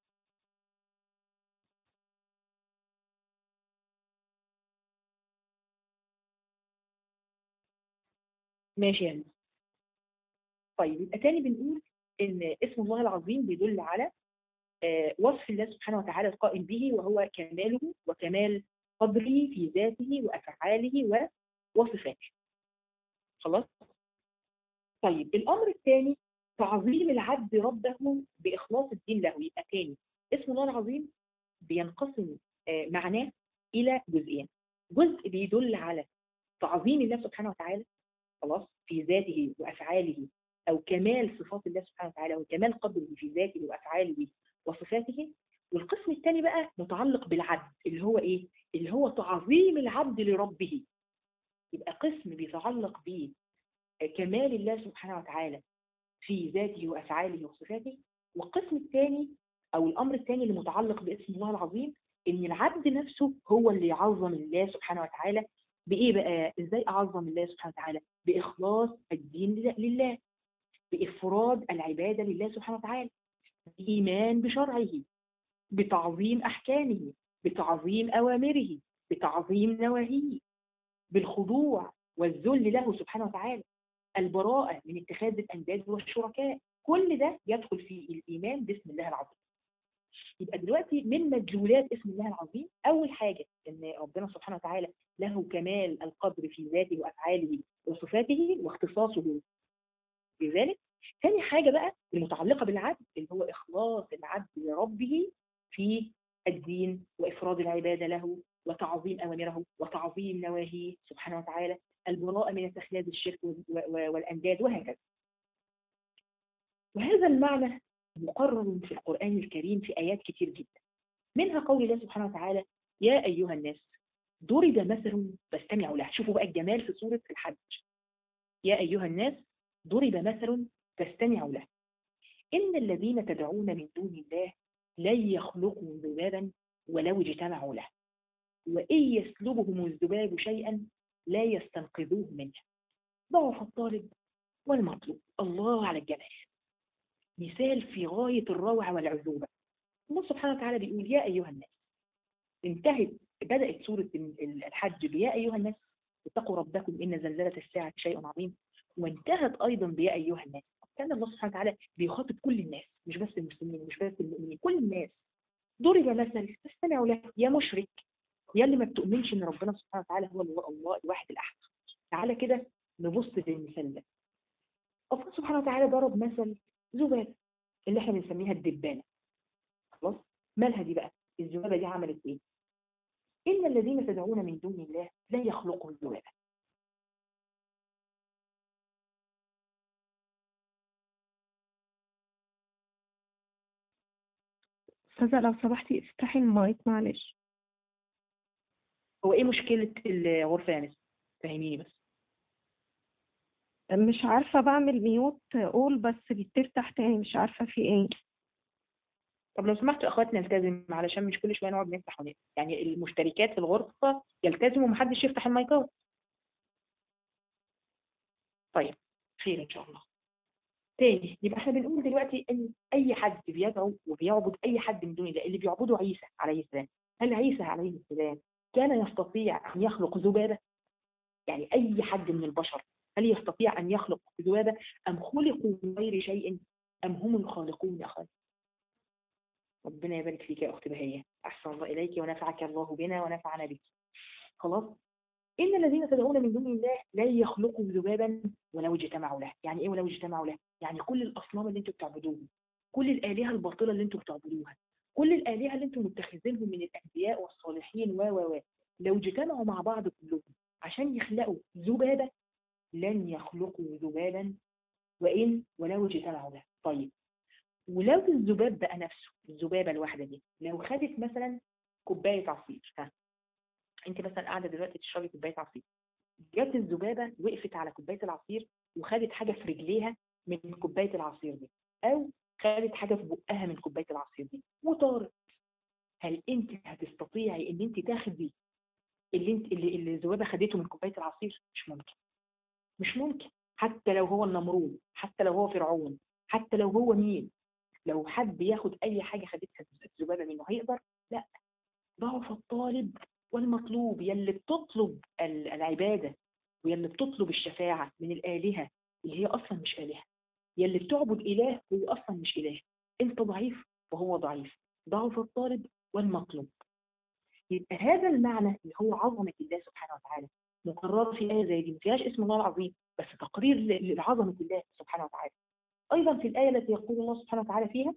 ماشي يعني طيب يبقى تاني بنقول ان اسم الله العظيم بيدل على آه وصف الله سبحانه وتعالى القائم به وهو كماله وكمال قدره في ذاته وافعاله وصفاته خلاص طيب الامر الثاني تعظيم العبد ربه باخلاص الدين له يبقى تاني اسم الله العظيم بينقسم آه معناه الى جزئين جزء بيدل على تعظيم الله سبحانه وتعالى خلاص في ذاته وافعاله او كمال صفات الله سبحانه وتعالى وكمال قدره في ذاته وافعاله وصفاته والقسم الثاني بقى متعلق بالعبد اللي هو ايه اللي هو تعظيم العبد لربه يبقى قسم بيتعلق بكمال الله سبحانه وتعالى في ذاته وافعاله وصفاته والقسم الثاني او الامر الثاني اللي متعلق باسم الله العظيم ان العبد نفسه هو اللي يعظم الله سبحانه وتعالى بايه بقى ازاي اعظم الله سبحانه وتعالى باخلاص الدين لله بافراد العباده لله سبحانه وتعالى بايمان بشرعه بتعظيم احكامه بتعظيم اوامره بتعظيم نواهيه بالخضوع والذل له سبحانه وتعالى البراءه من اتخاذ الانداد والشركاء كل ده يدخل في الايمان باسم الله العظيم يبقى دلوقتي من مدلولات اسم الله العظيم اول حاجه ان ربنا سبحانه وتعالى له كمال القدر في ذاته وافعاله وصفاته واختصاصه بذلك ثاني حاجه بقى المتعلقه بالعبد اللي هو اخلاص العبد لربه في الدين وافراد العباده له وتعظيم اوامره وتعظيم نواهيه سبحانه وتعالى البراءة من اتخاذ الشرك وال- و- والأنداد وهكذا وهذا المعنى مقرر في القرآن الكريم في آيات كتير جدا منها قول الله سبحانه وتعالى يا أيها الناس ضرب مثل فاستمعوا له شوفوا بقى الجمال في سورة الحج يا أيها الناس ضرب مثل فاستمعوا له إن الذين تدعون من دون الله لن يخلقوا ذبابا ولو اجتمعوا له وإن يسلبهم الذباب شيئا لا يستنقذوه منه ضعف الطالب والمطلوب الله على الجمال مثال في غاية الروعة والعذوبة الله سبحانه وتعالى بيقول يا أيها الناس انتهت بدأت سورة الحج بيا أيها الناس اتقوا ربكم إن زلزلة الساعة شيء عظيم وانتهت أيضا بيا أيها الناس كان الله سبحانه وتعالى بيخاطب كل الناس مش بس المسلمين مش بس المؤمنين كل الناس ضرب مثل فاستمعوا له يا مشرك يا اللي ما بتؤمنش ان ربنا سبحانه وتعالى هو الله الله الواحد الاحد تعالى كده نبص للمثال ده الله سبحانه وتعالى ضرب مثل ذبابه اللي احنا بنسميها الدبانه خلاص مالها دي بقى الذبابه دي عملت ايه ان الذين تدعون من دون الله لا يخلقوا الذبابه أستاذة لو سمحتي افتحي المايك معلش هو ايه مشكله الغرفه يا ناس فهميني بس مش عارفة بعمل ميوت أقول بس بتفتح تاني مش عارفة في ايه طب لو سمحتوا يا اخواتنا نلتزم علشان مش كل شويه نقعد نفتح ونقفل يعني المشتركات في الغرفه يلتزموا ومحدش يفتح المايكات طيب خير ان شاء الله تاني يبقى احنا بنقول دلوقتي ان اي حد بيدعو وبيعبد اي حد من دون الله اللي بيعبدوا عيسى عليه السلام هل عيسى عليه السلام كان يستطيع ان يخلق ذبابه يعني اي حد من البشر هل يستطيع ان يخلق ذبابه ام خلقوا من غير شيء ام هم الخالقون يا اخوان ربنا يبارك فيك يا اخت بهيه احسن الله اليك ونفعك الله بنا ونفعنا بك خلاص ان الذين تدعون من دون الله لا يخلقوا ذبابا ولو اجتمعوا له يعني ايه ولو اجتمعوا له يعني كل الاصنام اللي انتم بتعبدوها كل الالهه الباطله اللي انتم بتعبدوها كل الالهه اللي انتم متخذينهم من الانبياء والصالحين و و و لو اجتمعوا مع بعض كلهم عشان يخلقوا ذبابه لن يخلقوا ذبابا وان ولو اجتمعوا له طيب ولو الذباب بقى نفسه الذبابه الواحده دي لو خدت مثلا كوبايه عصير ها انت مثلا قاعده دلوقتي تشربي كوبايه عصير جت الذبابه وقفت على كوبايه العصير وخدت حاجه في رجليها من كوبايه العصير دي او خدت حاجه في بقها من كوبايه العصير دي وطارت هل انت هتستطيعي ان انت تاخدي اللي انت اللي اللي الذبابه خدته من كوبايه العصير مش ممكن مش ممكن حتى لو هو النمرود حتى لو هو فرعون حتى لو هو مين لو حد ياخد اي حاجه خدتها الذبابه منه هيقدر لا ضعف الطالب والمطلوب يلي بتطلب العباده ويلي بتطلب الشفاعه من الالهه اللي هي اصلا مش الهه يلي بتعبد اله هو اصلا مش اله انت ضعيف وهو ضعيف ضعف الطالب والمطلوب يبقى هذا المعنى اللي هو عظمه الله سبحانه وتعالى مقرره في ايه زي دي ما فيهاش اسم الله العظيم بس تقرير لعظمه الله سبحانه وتعالى ايضا في الايه التي يقول الله سبحانه وتعالى فيها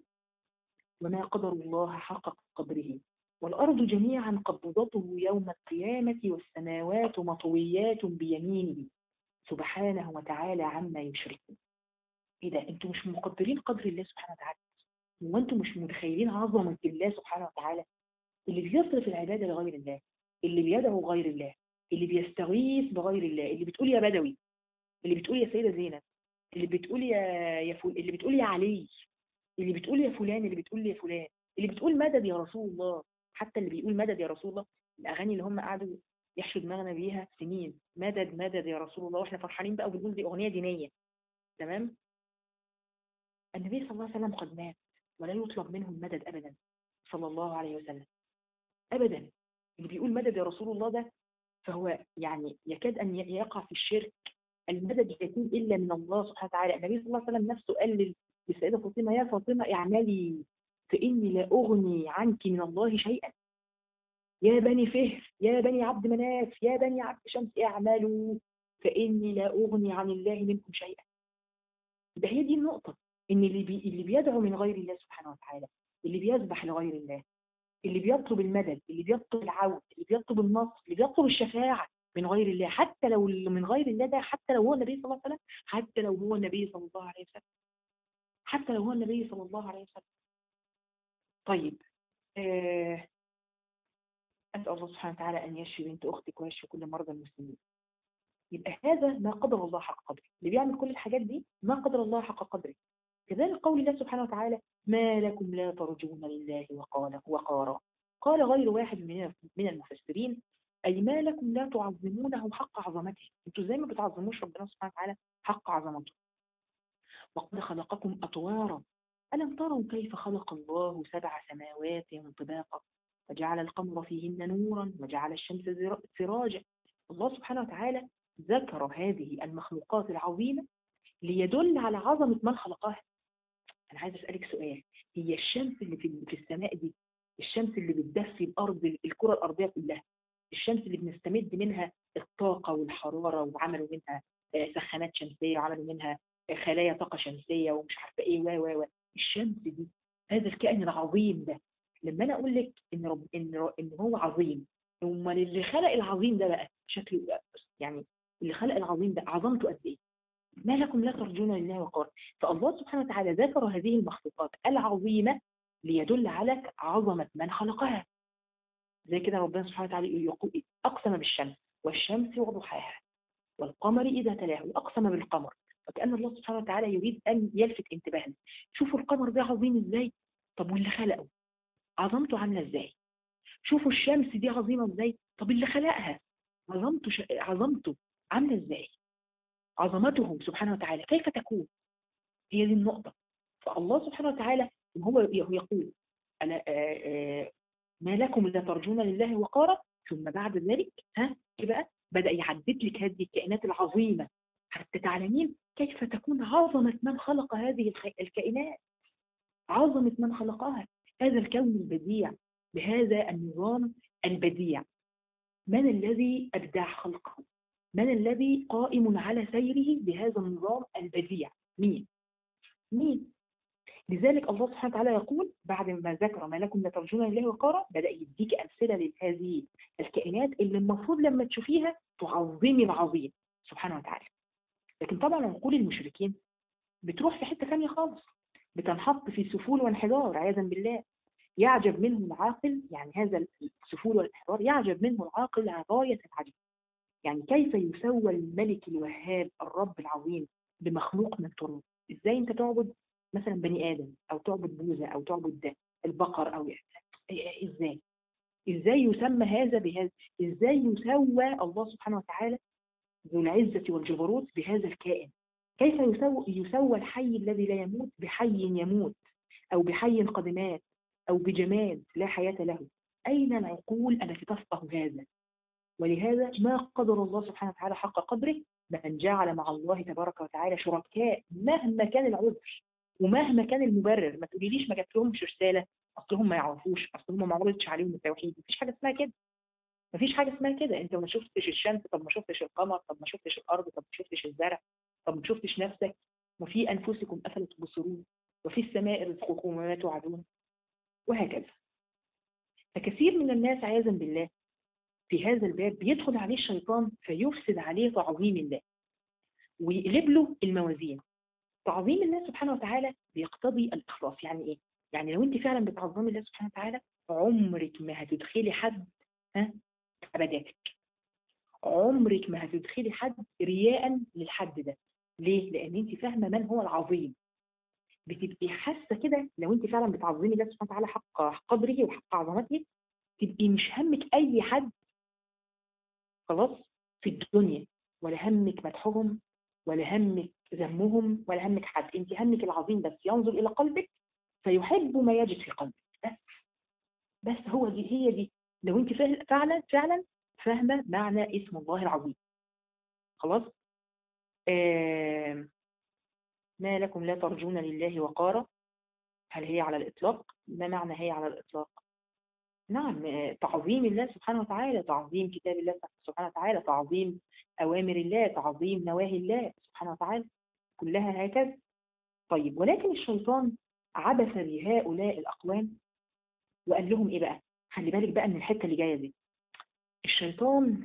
وما قدر الله حق قدره والأرض جميعا قبضته يوم القيامة والسماوات مطويات بيمينه سبحانه وتعالى عما يشركون ايه ده انتوا مش مقدرين قدر الله سبحانه وتعالى وانتوا مش متخيلين عظمة الله سبحانه وتعالى اللي بيصرف العبادة لغير الله اللي بيدعو غير الله اللي بيستغيث بغير الله اللي بتقول يا بدوي اللي بتقول يا سيدة زينب اللي بتقول يا يا فل... اللي بتقول يا علي اللي بتقول يا فلان اللي بتقول يا فلان اللي بتقول مدد يا رسول الله حتى اللي بيقول مدد يا رسول الله الاغاني اللي هم قعدوا يحشوا دماغنا بيها سنين مدد مدد يا رسول الله واحنا فرحانين بقى وبنقول دي اغنيه دينيه تمام النبي صلى الله عليه وسلم قد مات ولا يطلب منه المدد ابدا صلى الله عليه وسلم ابدا اللي بيقول مدد يا رسول الله ده فهو يعني يكاد ان يقع في الشرك المدد يكون الا من الله سبحانه وتعالى النبي صلى الله عليه وسلم نفسه قال للسيده فاطمه يا فاطمه اعملي فاني لا اغني عنك من الله شيئا يا بني فهر يا بني عبد مناف يا بني عبد شمس اعملوا فاني لا اغني عن الله منكم شيئا ده هي دي النقطه ان اللي بي اللي بيدعو من غير الله سبحانه وتعالى اللي بيذبح لغير الله اللي بيطلب المدد اللي بيطلب العون اللي بيطلب النصر اللي بيطلب الشفاعه من غير الله حتى لو اللي من غير الله ده حتى لو هو النبي صلى الله عليه وسلم حتى لو هو النبي صلى الله عليه وسلم حتى لو هو النبي صلى الله عليه وسلم طيب آه أسأل الله سبحانه وتعالى أن يشفي بنت أختك ويشفي كل مرضى المسلمين يبقى هذا ما قدر الله حق قدره اللي بيعمل كل الحاجات دي ما قدر الله حق قدره كذلك قول الله سبحانه وتعالى ما لكم لا ترجون لله وقال وقارا قال غير واحد من من المفسرين أي ما لكم لا تعظمونه حق عظمته انتوا زي ما بتعظموش ربنا سبحانه وتعالى حق عظمته وقد خلقكم أطوارا ألم تروا كيف خلق الله سبع سماوات طباقا وجعل القمر فيهن نورا وجعل الشمس سراجا الله سبحانه وتعالى ذكر هذه المخلوقات العظيمة ليدل على عظمة من خلقها أنا عايز أسألك سؤال هي الشمس اللي في في السماء دي الشمس اللي بتدفي الأرض الكرة الأرضية كلها الشمس اللي بنستمد منها الطاقة والحرارة وعملوا منها سخانات شمسية وعملوا منها خلايا طاقة شمسية ومش عارفة إيه و و و الشمس دي هذا الكائن العظيم ده لما أنا أقول لك إن رب إن إن هو عظيم أمال اللي خلق العظيم ده بقى شكله يعني اللي خلق العظيم ده عظمته قد إيه؟ ما لكم لا ترجون لله وقار فالله سبحانه وتعالى ذكر هذه المخلوقات العظيمة ليدل على عظمة من خلقها زي كده ربنا سبحانه وتعالى يقول أقسم بالشمس والشمس وضحاها والقمر إذا تلاه وأقسم بالقمر فكأن الله سبحانه وتعالى يريد أن يلفت انتباهنا شوفوا القمر ده عظيم إزاي طب واللي خلقه عظمته عاملة إزاي شوفوا الشمس دي عظيمة إزاي طب اللي خلقها عظمته ش... عظمته عاملة إزاي عظمته سبحانه وتعالى كيف تكون هي دي النقطة فالله سبحانه وتعالى هو يقول أنا ما لكم لا ترجون لله وقارا ثم بعد ذلك ها إيه بقى بدأ يحدد لك هذه الكائنات العظيمة حتى تعلمين كيف تكون عظمة من خلق هذه الكائنات عظمة من خلقها هذا الكون البديع بهذا النظام البديع من الذي أبدع خلقه من الذي قائم على سيره بهذا النظام البديع مين مين لذلك الله سبحانه وتعالى يقول بعد ما ذكر ما لكم لا ترجون لله وقارا بدأ يديك أمثلة لهذه الكائنات اللي المفروض لما تشوفيها تعظمي العظيم سبحانه وتعالى لكن طبعا عقول المشركين بتروح في حتة ثانية خالص بتنحط في سفول وانحدار عياذا بالله يعجب منه العاقل يعني هذا السفول والانحدار يعجب منه العاقل غاية العجب يعني كيف يسوى الملك الوهاب الرب العظيم بمخلوق من التراب ازاي انت تعبد مثلا بني ادم او تعبد بوذا او تعبد البقر او ازاي ازاي يسمى هذا بهذا ازاي يسوى الله سبحانه وتعالى ذو العزة والجبروت بهذا الكائن كيف يسوى, يسوى الحي الذي لا يموت بحي يموت او بحي قد مات او بجماد لا حياة له اين العقول التي تفقه هذا ولهذا ما قدر الله سبحانه وتعالى حق قدره من جعل مع الله تبارك وتعالى شركاء مهما كان العذر ومهما كان المبرر ما تقوليليش ما جات لهمش رساله اصلهم ما يعرفوش اصلهم ما عرضتش عليهم التوحيد مفيش حاجه اسمها كده مفيش حاجه اسمها كده انت ما شفتش الشمس طب ما شفتش القمر طب ما شفتش الارض طب ما شفتش الزرع طب ما شفتش نفسك وفي انفسكم افلا تبصرون وفي السماء رزقكم وما توعدون وهكذا فكثير من الناس عياذا بالله في هذا الباب بيدخل عليه الشيطان فيفسد عليه تعظيم الله ويقلب له الموازين تعظيم الله سبحانه وتعالى بيقتضي الإخلاص يعني إيه؟ يعني لو أنت فعلا بتعظمي الله سبحانه وتعالى عمرك ما هتدخلي حد ها عباداتك عمرك ما هتدخلي حد رياء للحد ده ليه؟ لأن أنت فاهمة من هو العظيم بتبقي حاسة كده لو أنت فعلا بتعظمي الله سبحانه وتعالى حق قدره وحق عظمته تبقي مش همك أي حد خلاص في الدنيا ولا همك مدحهم ولا همك ذمهم ولا همك حد انت همك العظيم بس ينظر الى قلبك فيحب ما يجد في قلبك بس بس هو دي هي دي لو انت فعلا فعلا فاهمه معنى اسم الله العظيم خلاص آه ما لكم لا ترجون لله وقارا هل هي على الاطلاق ما معنى هي على الاطلاق نعم تعظيم الله سبحانه وتعالى تعظيم كتاب الله سبحانه وتعالى تعظيم أوامر الله تعظيم نواهي الله سبحانه وتعالى كلها هكذا طيب ولكن الشيطان عبث بهؤلاء الأقوام وقال لهم إيه بقى خلي بالك بقى من الحتة اللي جاية دي الشيطان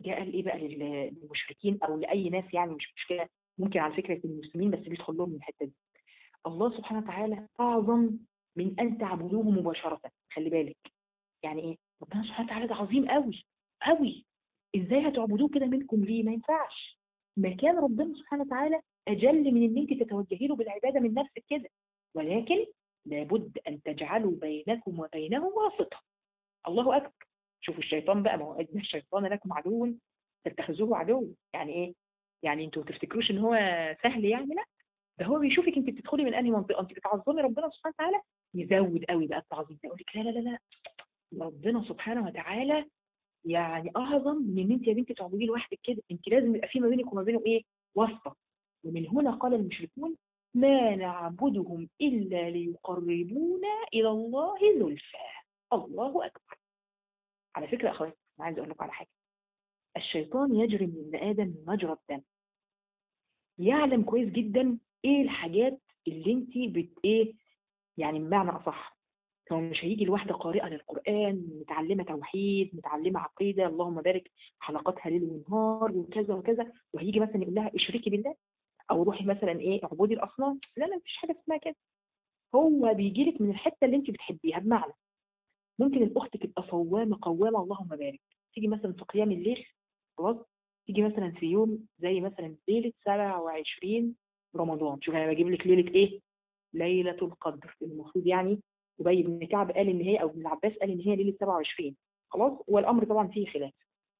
جاء قال ايه بقى لل- للمشركين او لاي ناس يعني مش مشكله ممكن على فكره يكونوا المسلمين بس بيدخل لهم من الحته دي الله سبحانه وتعالى اعظم من ان تعبدوه مباشره خلي بالك يعني ايه ربنا سبحانه وتعالى ده عظيم قوي قوي ازاي هتعبدوه كده منكم ليه ما ينفعش مكان ربنا سبحانه وتعالى اجل من ان انت تتوجهي له بالعباده من نفسك كده ولكن لابد ان تجعلوا بينكم وبينه واسطه الله اكبر شوفوا الشيطان بقى ما هو ان الشيطان لكم عدو تتخذوه عدو يعني ايه يعني انتوا تفتكروش ان هو سهل يعني لا ده هو بيشوفك انت بتدخلي من انهي منطقه انت بتعظمي ربنا سبحانه وتعالى يزود قوي بقى التعظيم ده يقول لك لا لا لا لا ربنا سبحانه وتعالى يعني اعظم من ان انت يا بنتي تعبديه لوحدك كده انت لازم يبقى في ما بينك وما بينه ايه واسطه ومن هنا قال المشركون ما نعبدهم الا ليقربونا الى الله زلفى الله اكبر على فكره يا اخواتي انا عايز اقول لكم على حاجه الشيطان يجري من ابن ادم مجرى الدم يعلم كويس جدا ايه الحاجات اللي انت بت ايه يعني بمعنى اصح هو مش هيجي لواحده قارئه للقران متعلمه توحيد متعلمه عقيده اللهم بارك حلقاتها ليل ونهار وكذا وكذا وهيجي مثلا يقول لها اشركي بالله او روحي مثلا ايه اعبدي الاصنام لا لا مفيش حاجه اسمها كده هو بيجي لك من الحته اللي انت بتحبيها بمعنى ممكن الاخت تبقى صوامه قوامه اللهم بارك تيجي مثلا في قيام الليل خلاص تيجي مثلا في يوم زي مثلا ليله 27 رمضان شوف انا بجيب لك ليله ايه ليله القدر المفروض يعني ابي بن كعب قال ان هي او ابن العباس قال ان هي ليله 27 خلاص والامر طبعا فيه خلاف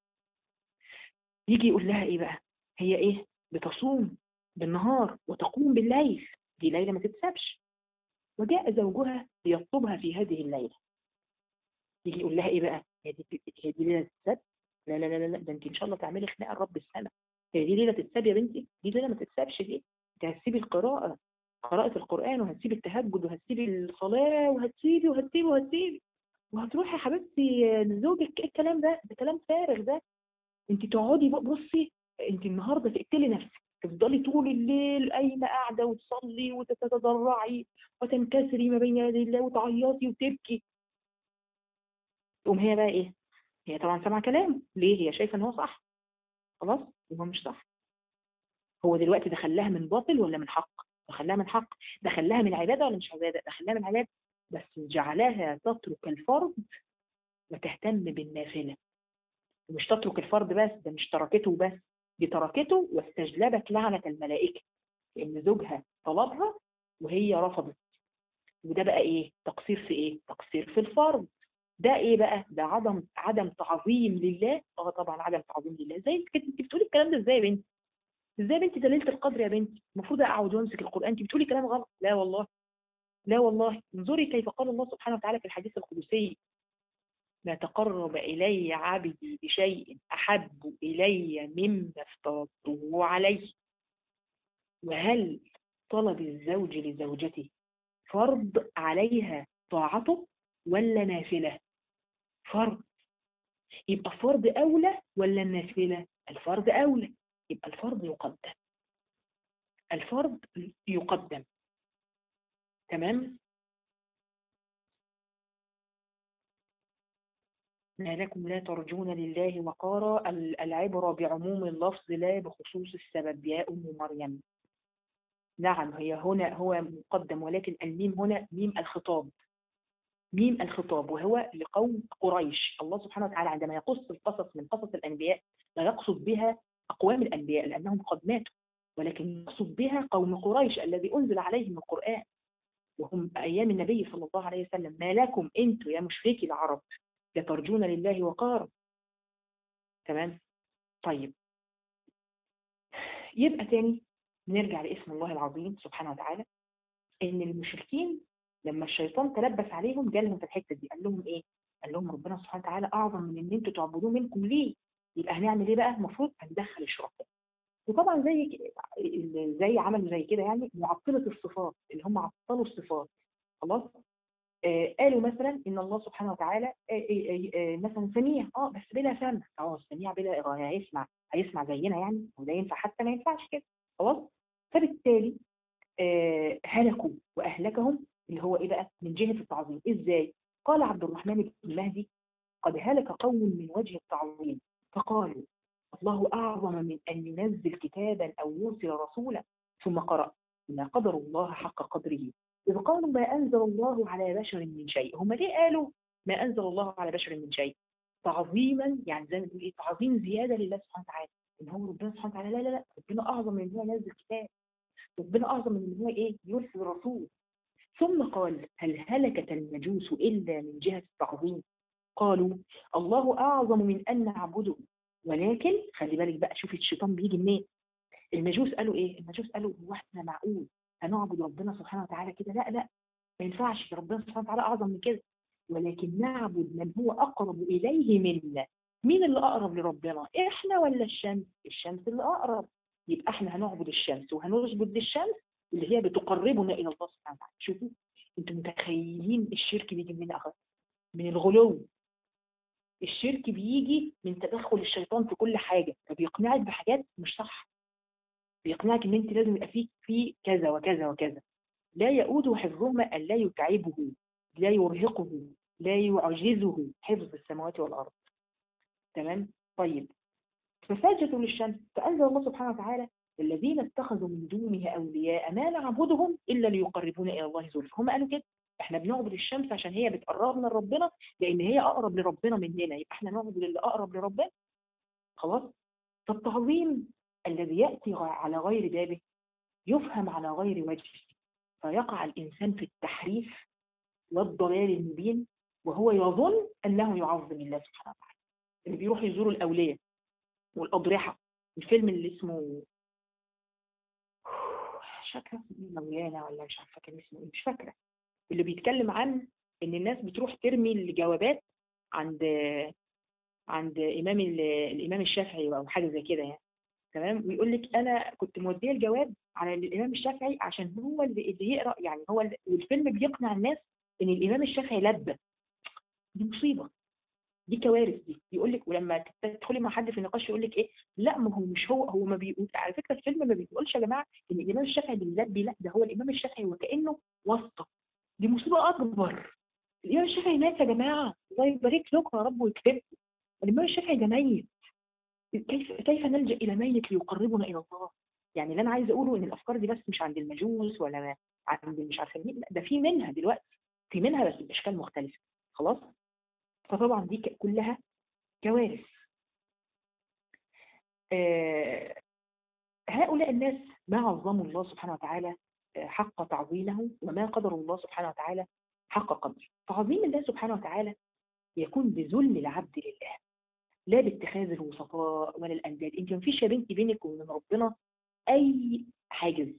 يجي يقول لها ايه بقى هي ايه بتصوم بالنهار وتقوم بالليل دي ليله ما تتسابش وجاء زوجها ليطلبها في هذه الليله يجي يقول لها ايه بقى هي دي هي دي ليله السبت لا لا لا لا ده انت ان شاء الله تعملي خناقه لرب السماء هي دي ليله السبت يا بنتي دي ليله ما تتسابش دي انت هتسيبي القراءه قراءة القرآن وهتسيبي التهجد وهتسيبي الصلاة وهتسيبي وهتسيبي وهتسيبي وهتروحي يا حبيبتي لزوجك ايه الكلام ده؟ ده كلام فارغ ده انت تقعدي بقى بصي انت النهارده تقتلي نفسك تفضلي طول الليل قايمه قاعده وتصلي وتتضرعي وتنكسري ما بين يدي الله وتعيطي وتبكي تقوم هي بقى ايه؟ هي طبعا سامعه كلام ليه؟ هي شايفه ان هو صح خلاص وهو مش صح هو دلوقتي دخلها من باطل ولا من حق؟ دخلها من حق دخلها من عبادة ولا مش عبادة دخلها من عبادة بس جعلها تترك الفرض وتهتم بالنافلة ومش تترك الفرض بس ده مش تركته بس دي تركته واستجلبت لعنة الملائكة لأن زوجها طلبها وهي رفضت وده بقى ايه تقصير في ايه تقصير في الفرض ده ايه بقى ده عدم عدم تعظيم لله اه طبعا عدم تعظيم لله زي كده انت بتقولي الكلام ده ازاي يا بنتي ازاي بنتي ده ليله القدر يا بنتي المفروض اقعد وامسك القران انت بتقولي كلام غلط لا والله لا والله انظري كيف قال الله سبحانه وتعالى في الحديث القدسي ما تقرب الي عبدي بشيء احب الي مما افترضته عليه وهل طلب الزوج لزوجته فرض عليها طاعته ولا نافله فرض يبقى فرض اولى ولا النافله الفرض اولى يبقى الفرض يقدم الفرض يقدم تمام ما لكم لا ترجون لله وقارا العبرة بعموم اللفظ لا بخصوص السبب يا أم مريم نعم هي هنا هو مقدم ولكن الميم هنا ميم الخطاب ميم الخطاب وهو لقوم قريش الله سبحانه وتعالى عندما يقص القصص من قصص الأنبياء لا يقصد بها أقوام الأنبياء لأنهم قد ماتوا ولكن يقصد بها قوم قريش الذي أنزل عليهم القرآن وهم أيام النبي صلى الله عليه وسلم ما لكم أنتوا يا مشركي العرب لترجون لله وقارا تمام طيب يبقى تاني نرجع لاسم الله العظيم سبحانه وتعالى ان المشركين لما الشيطان تلبس عليهم جالهم في الحته دي قال لهم ايه قال لهم ربنا سبحانه وتعالى اعظم من ان انتوا تعبدوه منكم ليه يبقى هنعمل ايه بقى المفروض هندخل الشركاء وطبعا زي زي عملوا زي كده يعني معطله الصفات اللي هم عطلوا الصفات خلاص آه قالوا مثلا ان الله سبحانه وتعالى آه آه آه مثلا سميع اه بس بلا سمع اه سميع بلا هيسمع هيسمع زينا يعني وده ينفع حتى ما ينفعش كده خلاص فبالتالي آه هلكوا واهلكهم اللي هو ايه بقى من جهه التعظيم ازاي قال عبد الرحمن بن المهدي قد هلك قوم من وجه التعظيم فقالوا الله أعظم من أن ينزل كتابا أو يرسل رسولا ثم قرأ ما قدر الله حق قدره إذ قالوا ما أنزل الله على بشر من شيء هم ليه قالوا ما أنزل الله على بشر من شيء تعظيما يعني زي ما بنقول إيه تعظيم زيادة لله سبحانه وتعالى إن هو ربنا سبحانه وتعالى لا لا لا ربنا أعظم من إن هو ينزل كتاب ربنا أعظم من إن هو إيه يرسل رسول ثم قال هل هلكت المجوس إلا من جهة التعظيم قالوا الله أعظم من أن نعبده ولكن خلي بالك بقى شوفي الشيطان بيجي منين المجوس قالوا ايه المجوس قالوا هو احنا معقول هنعبد ربنا سبحانه وتعالى كده لا لا ما ينفعش ربنا سبحانه وتعالى اعظم من كده ولكن نعبد من هو اقرب اليه منا مين اللي اقرب لربنا احنا ولا الشمس الشمس اللي اقرب يبقى احنا هنعبد الشمس وهنسجد للشمس اللي هي بتقربنا الى الله سبحانه وتعالى شوفوا انتوا متخيلين الشرك بيجي منين اخر من الغلو الشرك بيجي من تدخل الشيطان في كل حاجة فبيقنعك بحاجات مش صح بيقنعك ان انت لازم يبقى فيك في كذا وكذا وكذا لا يؤود حفظهما أن لا يتعبه لا يرهقه لا يعجزه حفظ السماوات والأرض تمام طيب فسجدوا للشمس فأنزل الله سبحانه وتعالى الذين اتخذوا من دونه أولياء ما نعبدهم إلا ليقربونا إلى الله زلفى هم قالوا كده احنا بنعبد الشمس عشان هي بتقربنا لربنا لان هي اقرب لربنا مننا يبقى احنا نعبد اللي اقرب لربنا خلاص فالتعظيم الذي ياتي على غير بابه يفهم على غير وجهه فيقع الانسان في التحريف والضلال المبين وهو يظن انه يعظم الله سبحانه وتعالى اللي بيروح يزور الاولياء والاضرحه الفيلم اللي اسمه مش فاكره مولانا ولا مش عارفه كان اسمه ايه مش فاكره اللي بيتكلم عن ان الناس بتروح ترمي الجوابات عند عند امام الامام الشافعي او حاجه زي كده يعني تمام ويقول لك انا كنت موديه الجواب على الامام الشافعي عشان هو اللي, اللي يقرا يعني هو والفيلم بيقنع الناس ان الامام الشافعي لبى دي مصيبه دي كوارث دي يقول لك ولما تدخلي مع حد في نقاش يقول لك ايه لا ما هو مش هو هو ما بيقول على فكره الفيلم ما بيقولش يا جماعه ان الامام الشافعي بيلبي لا ده هو الامام الشافعي وكانه واسطه دي مصيبة أكبر الإمام الشافعي مات يا جماعة الله يبارك لكم يا رب ويكرمكم الإمام الشافعي ده ميت كيف كيف نلجأ إلى ميت ليقربنا إلى الله يعني اللي أنا عايز أقوله إن الأفكار دي بس مش عند المجوس ولا عند مش عارفة مين لا ده في منها دلوقتي في منها بس بأشكال مختلفة خلاص فطبعا دي كلها كوارث آه هؤلاء الناس ما عظموا الله سبحانه وتعالى حق تعظيمه وما قدر الله سبحانه وتعالى حق قدره تعظيم الله سبحانه وتعالى يكون بذل العبد لله لا باتخاذ الوسطاء ولا الانداد انت مفيش يا بنتي بينك وبين ربنا اي حاجز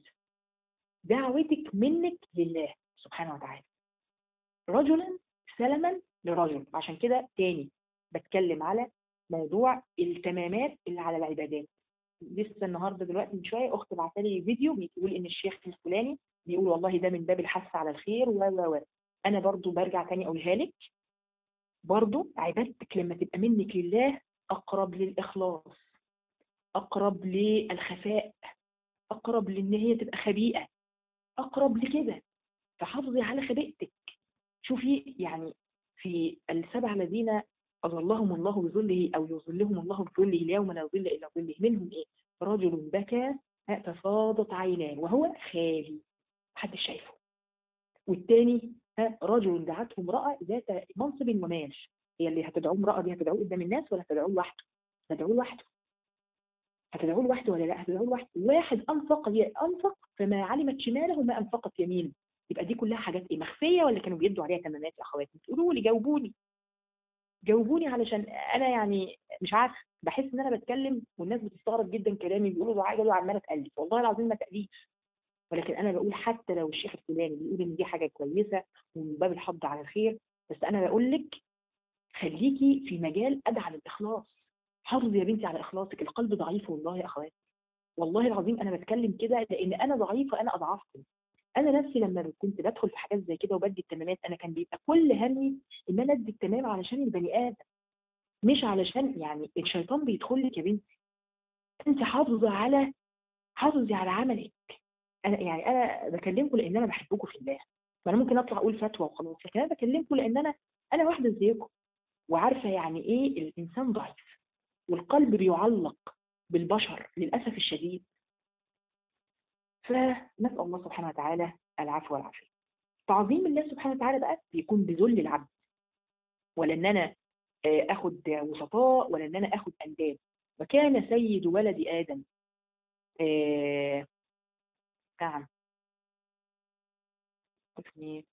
دعوتك منك لله سبحانه وتعالى رجلا سلما لرجل عشان كده تاني بتكلم على موضوع التمامات اللي على العبادات لسه النهارده دلوقتي من شويه اخت بعت لي فيديو بتقول ان الشيخ الفلاني بيقول والله ده من باب الحث على الخير و و و انا برضو برجع تاني اقولها لك برضو عبادتك لما تبقى منك لله اقرب للاخلاص اقرب للخفاء اقرب لان هي تبقى خبيئه اقرب لكده فحافظي على خبيئتك شوفي يعني في السبع الذين أظلهم الله بظله أو يظلهم الله بظله اليوم لا ظل إلا ظله منهم إيه رجل بكى ففاضت عيناه وهو خالي محدش شايفه والتاني رجل دعته امرأة ذات منصب ومال هي اللي هتدعوه امرأة دي هتدعوه قدام الناس ولا هتدعوه لوحده هتدعوه لوحده هتدعوه لوحده ولا لا هتدعوه لوحده واحد أنفق أنفق فما علمت شماله ما أنفقت يمينه يبقى دي كلها حاجات ايه مخفيه ولا كانوا بيدوا عليها تمامات يا اخواتي تقولوا لي جاوبوني جاوبوني علشان انا يعني مش عارف بحس ان انا بتكلم والناس بتستغرب جدا كلامي بيقولوا دعاء جاي عماله تالف والله العظيم ما تاليف ولكن انا بقول حتى لو الشيخ الفلاني بيقول ان دي حاجه كويسه ومن باب الحض على الخير بس انا بقول لك خليكي في مجال ادعى للاخلاص حافظي يا بنتي على اخلاصك القلب ضعيف والله يا اخواتي والله العظيم انا بتكلم كده لان انا ضعيفه انا اضعفكم انا نفسي لما كنت بدخل في حاجات زي كده وبدي التمامات انا كان بيبقى كل همي ان انا ادي التمام علشان البني ادم مش علشان يعني الشيطان بيدخل لك يا بنتي انت حافظه على حافظي على عملك انا يعني انا بكلمكم لان انا بحبكم في الله ما انا ممكن اطلع اقول فتوى وخلاص لكن انا بكلمكم لان انا انا واحده زيكم وعارفه يعني ايه الانسان ضعيف والقلب بيعلق بالبشر للأسف الشديد فنسأل الله سبحانه وتعالى العفو والعافية تعظيم الله سبحانه وتعالى بقى بيكون بذل العبد ولا ان انا آه، اخد وسطاء ولا ان انا اخد انداد وكان سيد ولد ادم آه، نعم اسمي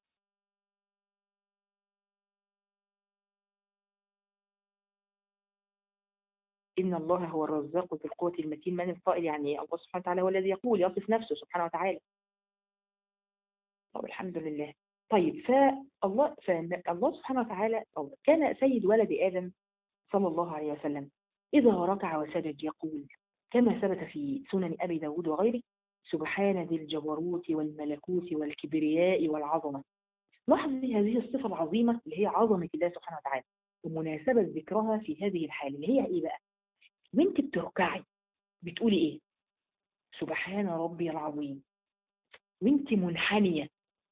إن الله هو الرزاق ذو القوة المتين من القائل يعني الله سبحانه وتعالى هو الذي يقول يصف نفسه سبحانه وتعالى طب الحمد لله طيب فالله فالله سبحانه وتعالى أو كان سيد ولد آدم صلى الله عليه وسلم إذا ركع وسجد يقول كما ثبت في سنن أبي داود وغيره سبحان ذي الجبروت والملكوت والكبرياء والعظمة لاحظي هذه الصفة العظيمة اللي هي عظمة الله سبحانه وتعالى ومناسبة ذكرها في هذه الحالة اللي هي إيه بقى؟ وانت بتركعي بتقولي إيه؟ سبحان ربي العظيم وانت منحنية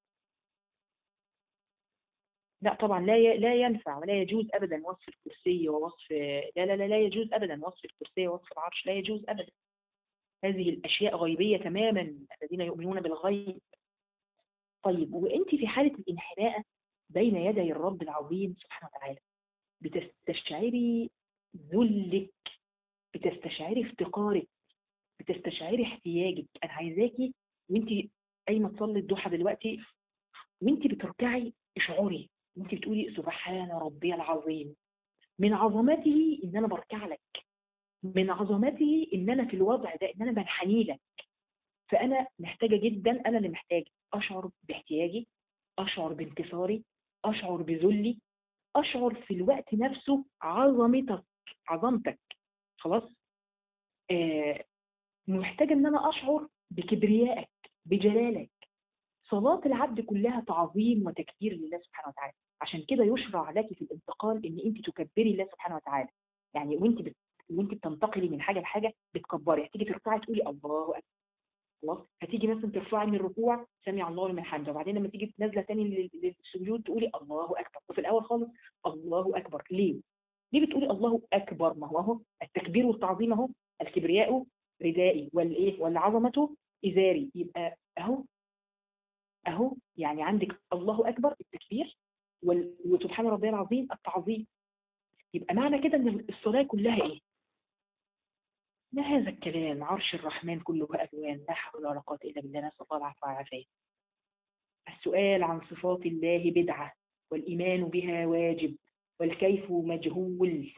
لا طبعا لا ي- لا ينفع ولا يجوز ابدا وصف الكرسي ووصف لا لا لا لا يجوز ابدا وصف الكرسي ووصف العرش لا يجوز ابدا هذه الاشياء غيبيه تماما الذين يؤمنون بالغيب طيب وانت في حاله الانحناء بين يدي الرب العظيم سبحانه وتعالى بتستشعري ذلك بتستشعري افتقارك بتستشعري احتياجك انا عايزاكي وانت قايمه تصلي الضحى دلوقتي وانت بتركعي اشعري وانت بتقولي سبحان ربي العظيم من عظمته ان انا بركع لك من عظمته ان انا في الوضع ده ان انا بنحني لك فانا محتاجه جدا انا اللي محتاج اشعر باحتياجي اشعر بانكساري اشعر بذلي اشعر في الوقت نفسه عظمتك عظمتك خلاص آه محتاجه ان انا اشعر بكبريائك بجلالك صلاة العبد كلها تعظيم وتكبير لله سبحانه وتعالى عشان كده يشرع لك في الانتقال ان انت تكبري الله سبحانه وتعالى يعني وانت بت... وانت بتنتقلي من حاجه لحاجه بتكبري هتيجي ترفعي تقولي الله اكبر خلاص هتيجي مثلا ترفعي من الركوع سمع الله لمن حمده وبعدين لما تيجي نازله تاني لل- للسجود تقولي الله اكبر وفي الاول خالص الله اكبر ليه؟ ليه بتقولي الله اكبر ما هو اهو التكبير والتعظيم اهو الكبرياء ردائي والايه والعظمه ازاري يبقى اهو اهو يعني عندك الله اكبر التكبير وال- وسبحان ربي العظيم التعظيم يبقى معنى كده ان الصلاه كلها ايه ما هذا الكلام عرش الرحمن كله الوان لا حول ولا قوه الا بالله نسال الله العفو والعافيه السؤال عن صفات الله بدعه والايمان بها واجب والكيف مجهول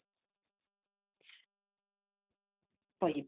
طيب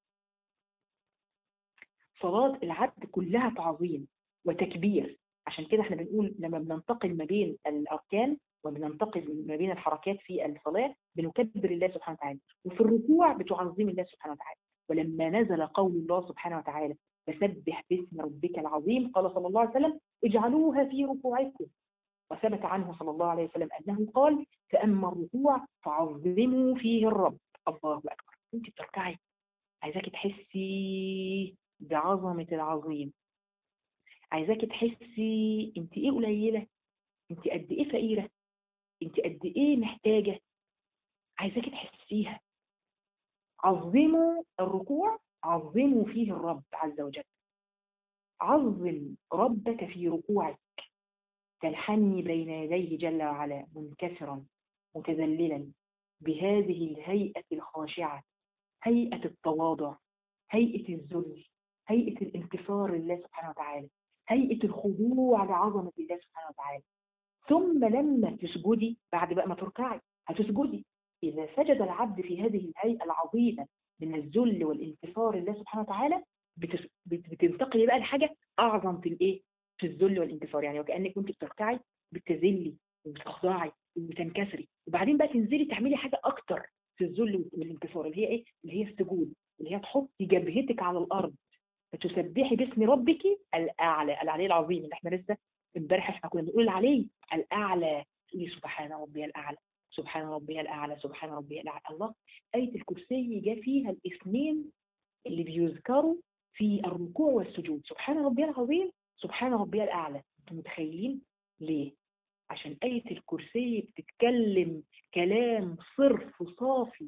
صلاة العبد كلها تعظيم وتكبير عشان كده احنا بنقول لما بننتقل ما بين الأركان وبننتقل ما بين الحركات في الصلاة بنكبر الله سبحانه وتعالى وفي الركوع بتعظم الله سبحانه وتعالى ولما نزل قول الله سبحانه وتعالى فسبح باسم ربك العظيم قال صلى الله عليه وسلم اجعلوها في ركوعكم وثبت عنه صلى الله عليه وسلم أنه قال فأما الركوع فعظموا فيه الرب الله أكبر انت بتركعي عايزاكي تحسي بعظمة العظيم عايزاكي تحسي انت ايه قليلة انت قد ايه فقيرة انت قد ايه محتاجة عايزاكي تحسيها عظموا الركوع عظموا فيه الرب عز وجل عظم ربك في ركوعك تنحني بين يديه جل وعلا منكسرا متذللا بهذه الهيئة الخاشعة هيئة التواضع هيئة الذل هيئة الانكسار لله سبحانه وتعالى هيئة الخضوع لعظمة الله سبحانه وتعالى ثم لما تسجدي بعد بقى ما تركعي هتسجدي إذا سجد العبد في هذه الهيئة العظيمة من الذل والانكسار لله سبحانه وتعالى بتس... بت- بتنتقلي بقى لحاجة أعظم في الإيه؟ في الذل والانكسار يعني وكأنك كنت بتركعي بتذلي وبتخضعي وبتنكسري وبعدين بقى تنزلي تعملي حاجة أكتر في الذل والانكسار اللي هي إيه؟ اللي هي السجود اللي هي تحطي جبهتك على الأرض فتسبحي باسم ربك الأعلى العلي العظيم اللي احنا لسه امبارح احنا كنا بنقول عليه الأعلى تقولي سبحان ربي الأعلى سبحان ربي الأعلى سبحان ربي الأعلى الله آية الكرسي جاء فيها الاسمين اللي بيذكروا في الركوع والسجود سبحان ربي العظيم سبحان ربي الأعلى انتم متخيلين ليه عشان آية الكرسي بتتكلم كلام صرف صافي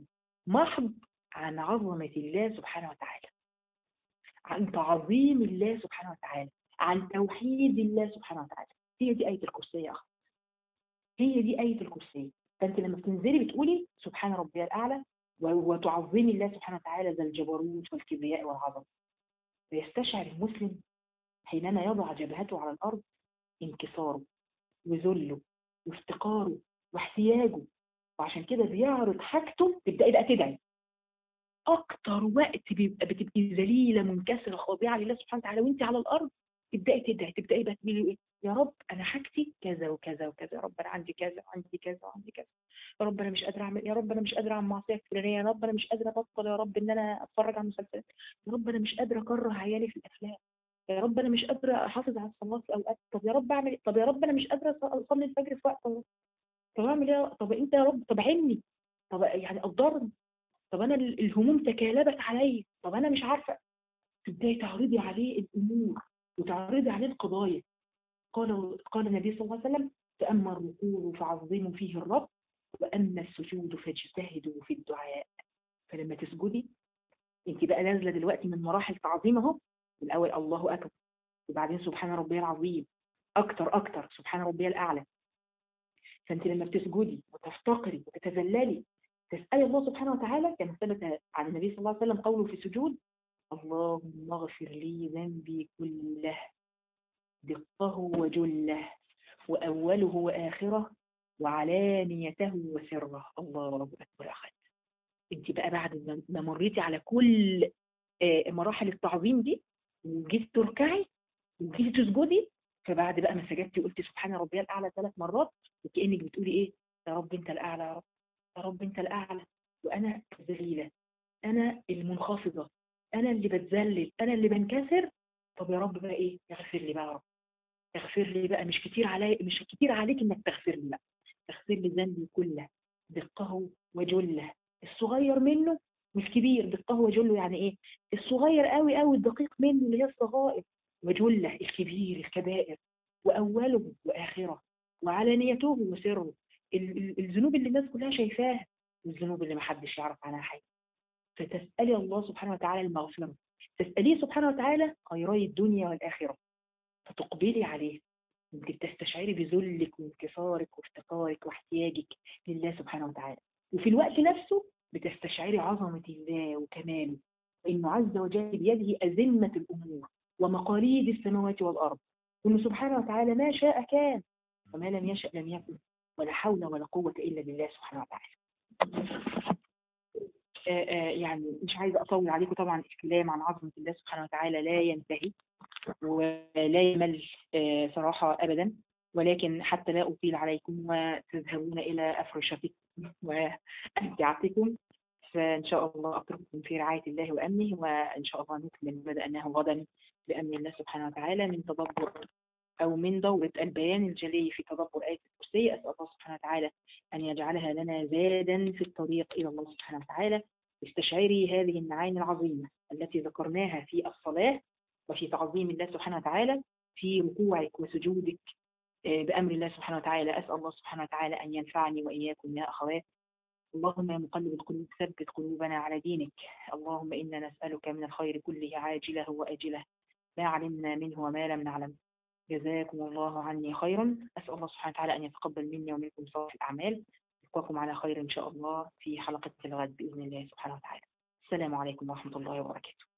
محض عن عظمة الله سبحانه وتعالى عن تعظيم الله سبحانه وتعالى عن توحيد الله سبحانه وتعالى هي دي آية الكرسي يا أخي هي دي آية الكرسي فأنت لما بتنزلي بتقولي سبحان ربي الأعلى و- وتعظمي الله سبحانه وتعالى ذا الجبروت والكبرياء والعظمة فيستشعر المسلم حينما يضع جبهته على الأرض انكساره وذله وافتقاره واحتياجه وعشان كده بيعرض حاجته تبدأي بقى تدعي أكتر وقت بيبقى بتبقي ذليلة منكسرة خاضعة لله سبحانه وتعالى وأنت على الأرض تبدأي تدعي تبدأي بقى تقولي إيه يا رب أنا حاجتي كذا وكذا وكذا يا رب أنا عندي كذا وعندي كذا وعندي كذا يا رب أنا مش قادرة أعمل يا رب أنا مش قادرة أعمل معصية فلانية يا رب أنا مش قادرة أبطل يا رب إن أنا أتفرج على مسلسلات يا رب أنا مش قادرة أكره عيالي في الأفلام يا رب أنا مش قادرة أحافظ على الصلاة في أوقات طب يا رب أعمل إيه؟ طب يا رب أنا مش قادرة أصلي الفجر في وقت طب أعمل إيه طب أنت يا رب طب علمي طب يعني قدرني طب انا ال- الهموم تكالبت عليا طب انا مش عارفه تبداي تعرضي عليه الامور وتعرضي عليه القضايا قال قال النبي صلى الله عليه وسلم فاما الركوع فعظموا فيه الرب واما السجود فاجتهدوا في الدعاء فلما تسجدي انت بقى نازله دلوقتي من مراحل تعظيم اهو الاول الله اكبر وبعدين سبحان ربي العظيم اكتر اكتر سبحان ربي الاعلى فانت لما بتسجدي وتفتقري وتتذللي تسألي الله سبحانه وتعالى كما ثبت عن النبي صلى الله عليه وسلم قوله في السجود اللهم اغفر لي ذنبي كله دقه وجله وأوله وآخره وعلانيته وسره الله أكبر أخذ انت بقى بعد ما- ما مريتي على كل آه، مراحل التعظيم دي وجيتي تركعي وجيتي تسجدي فبعد بقى ما سجدتي وقلتي سبحان ربي الأعلى ثلاث مرات وكأنك بتقولي إيه يا رب أنت الأعلى يا رب يا رب أنت الأعلى وأنا ذليلة أنا المنخفضة أنا اللي بتذلل أنا اللي بنكسر طب يا رب بقى إيه اغفر لي بقى يا رب اغفر لي بقى مش كتير علي مش كتير عليك إنك تغفر لي بقى اغفر لي ذنبي كله دقه وجله الصغير منه والكبير دقه وجله يعني إيه الصغير قوي قوي الدقيق منه اللي هي الصغائر وجله الكبير الكبائر وأوله وآخره وعلانيته وسره ال- ال- الذنوب اللي الناس كلها شايفاها والذنوب اللي محدش يعرف عنها حاجة فتسألي الله سبحانه وتعالى المغفرة تسأليه سبحانه وتعالى خيري الدنيا والآخرة فتقبلي عليه ممكن تستشعري بذلك وانكسارك وافتقارك واحتياجك لله سبحانه وتعالى وفي الوقت نفسه بتستشعري عظمة الله وكماله وإنه عز وجل بيده أزمة الأمور ومقاليد السماوات والأرض وإنه سبحانه وتعالى ما شاء كان وما لم يشأ لم يكن ولا حول ولا قوة إلا بالله سبحانه وتعالى آه، آه، يعني مش عايزة أطول عليكم طبعا الكلام عن عظمة الله سبحانه وتعالى لا ينتهي ولا يمل آه، صراحة أبدا ولكن حتى لا أطيل عليكم وتذهبون إلى أفرشتكم وأمتعتكم فإن شاء الله أترككم في رعاية الله وأمنه وإن شاء الله نكمل ما بدأناه غدا بأمن الله سبحانه وتعالى من تدبر أو من دورة البيان الجلي في تدبر آية الكرسي أسأل الله سبحانه وتعالى أن يجعلها لنا زادا في الطريق إلى الله سبحانه وتعالى استشعري هذه المعاني العظيمة التي ذكرناها في الصلاة وفي تعظيم الله سبحانه وتعالى في ركوعك وسجودك آه، بأمر الله سبحانه وتعالى أسأل الله سبحانه وتعالى أن ينفعني وإياكم يا أخوات اللهم يا مقلب القلوب ثبت قلوبنا على دينك اللهم إنا نسألك من الخير كله عاجله وآجله ما علمنا منه وما لم نعلم جزاكم الله عني خيرا أسأل الله سبحانه وتعالى أن يتقبل مني ومنكم صالح الأعمال ألقاكم على خير إن شاء الله في حلقة الغد بإذن الله سبحانه وتعالى السلام عليكم ورحمة الله وبركاته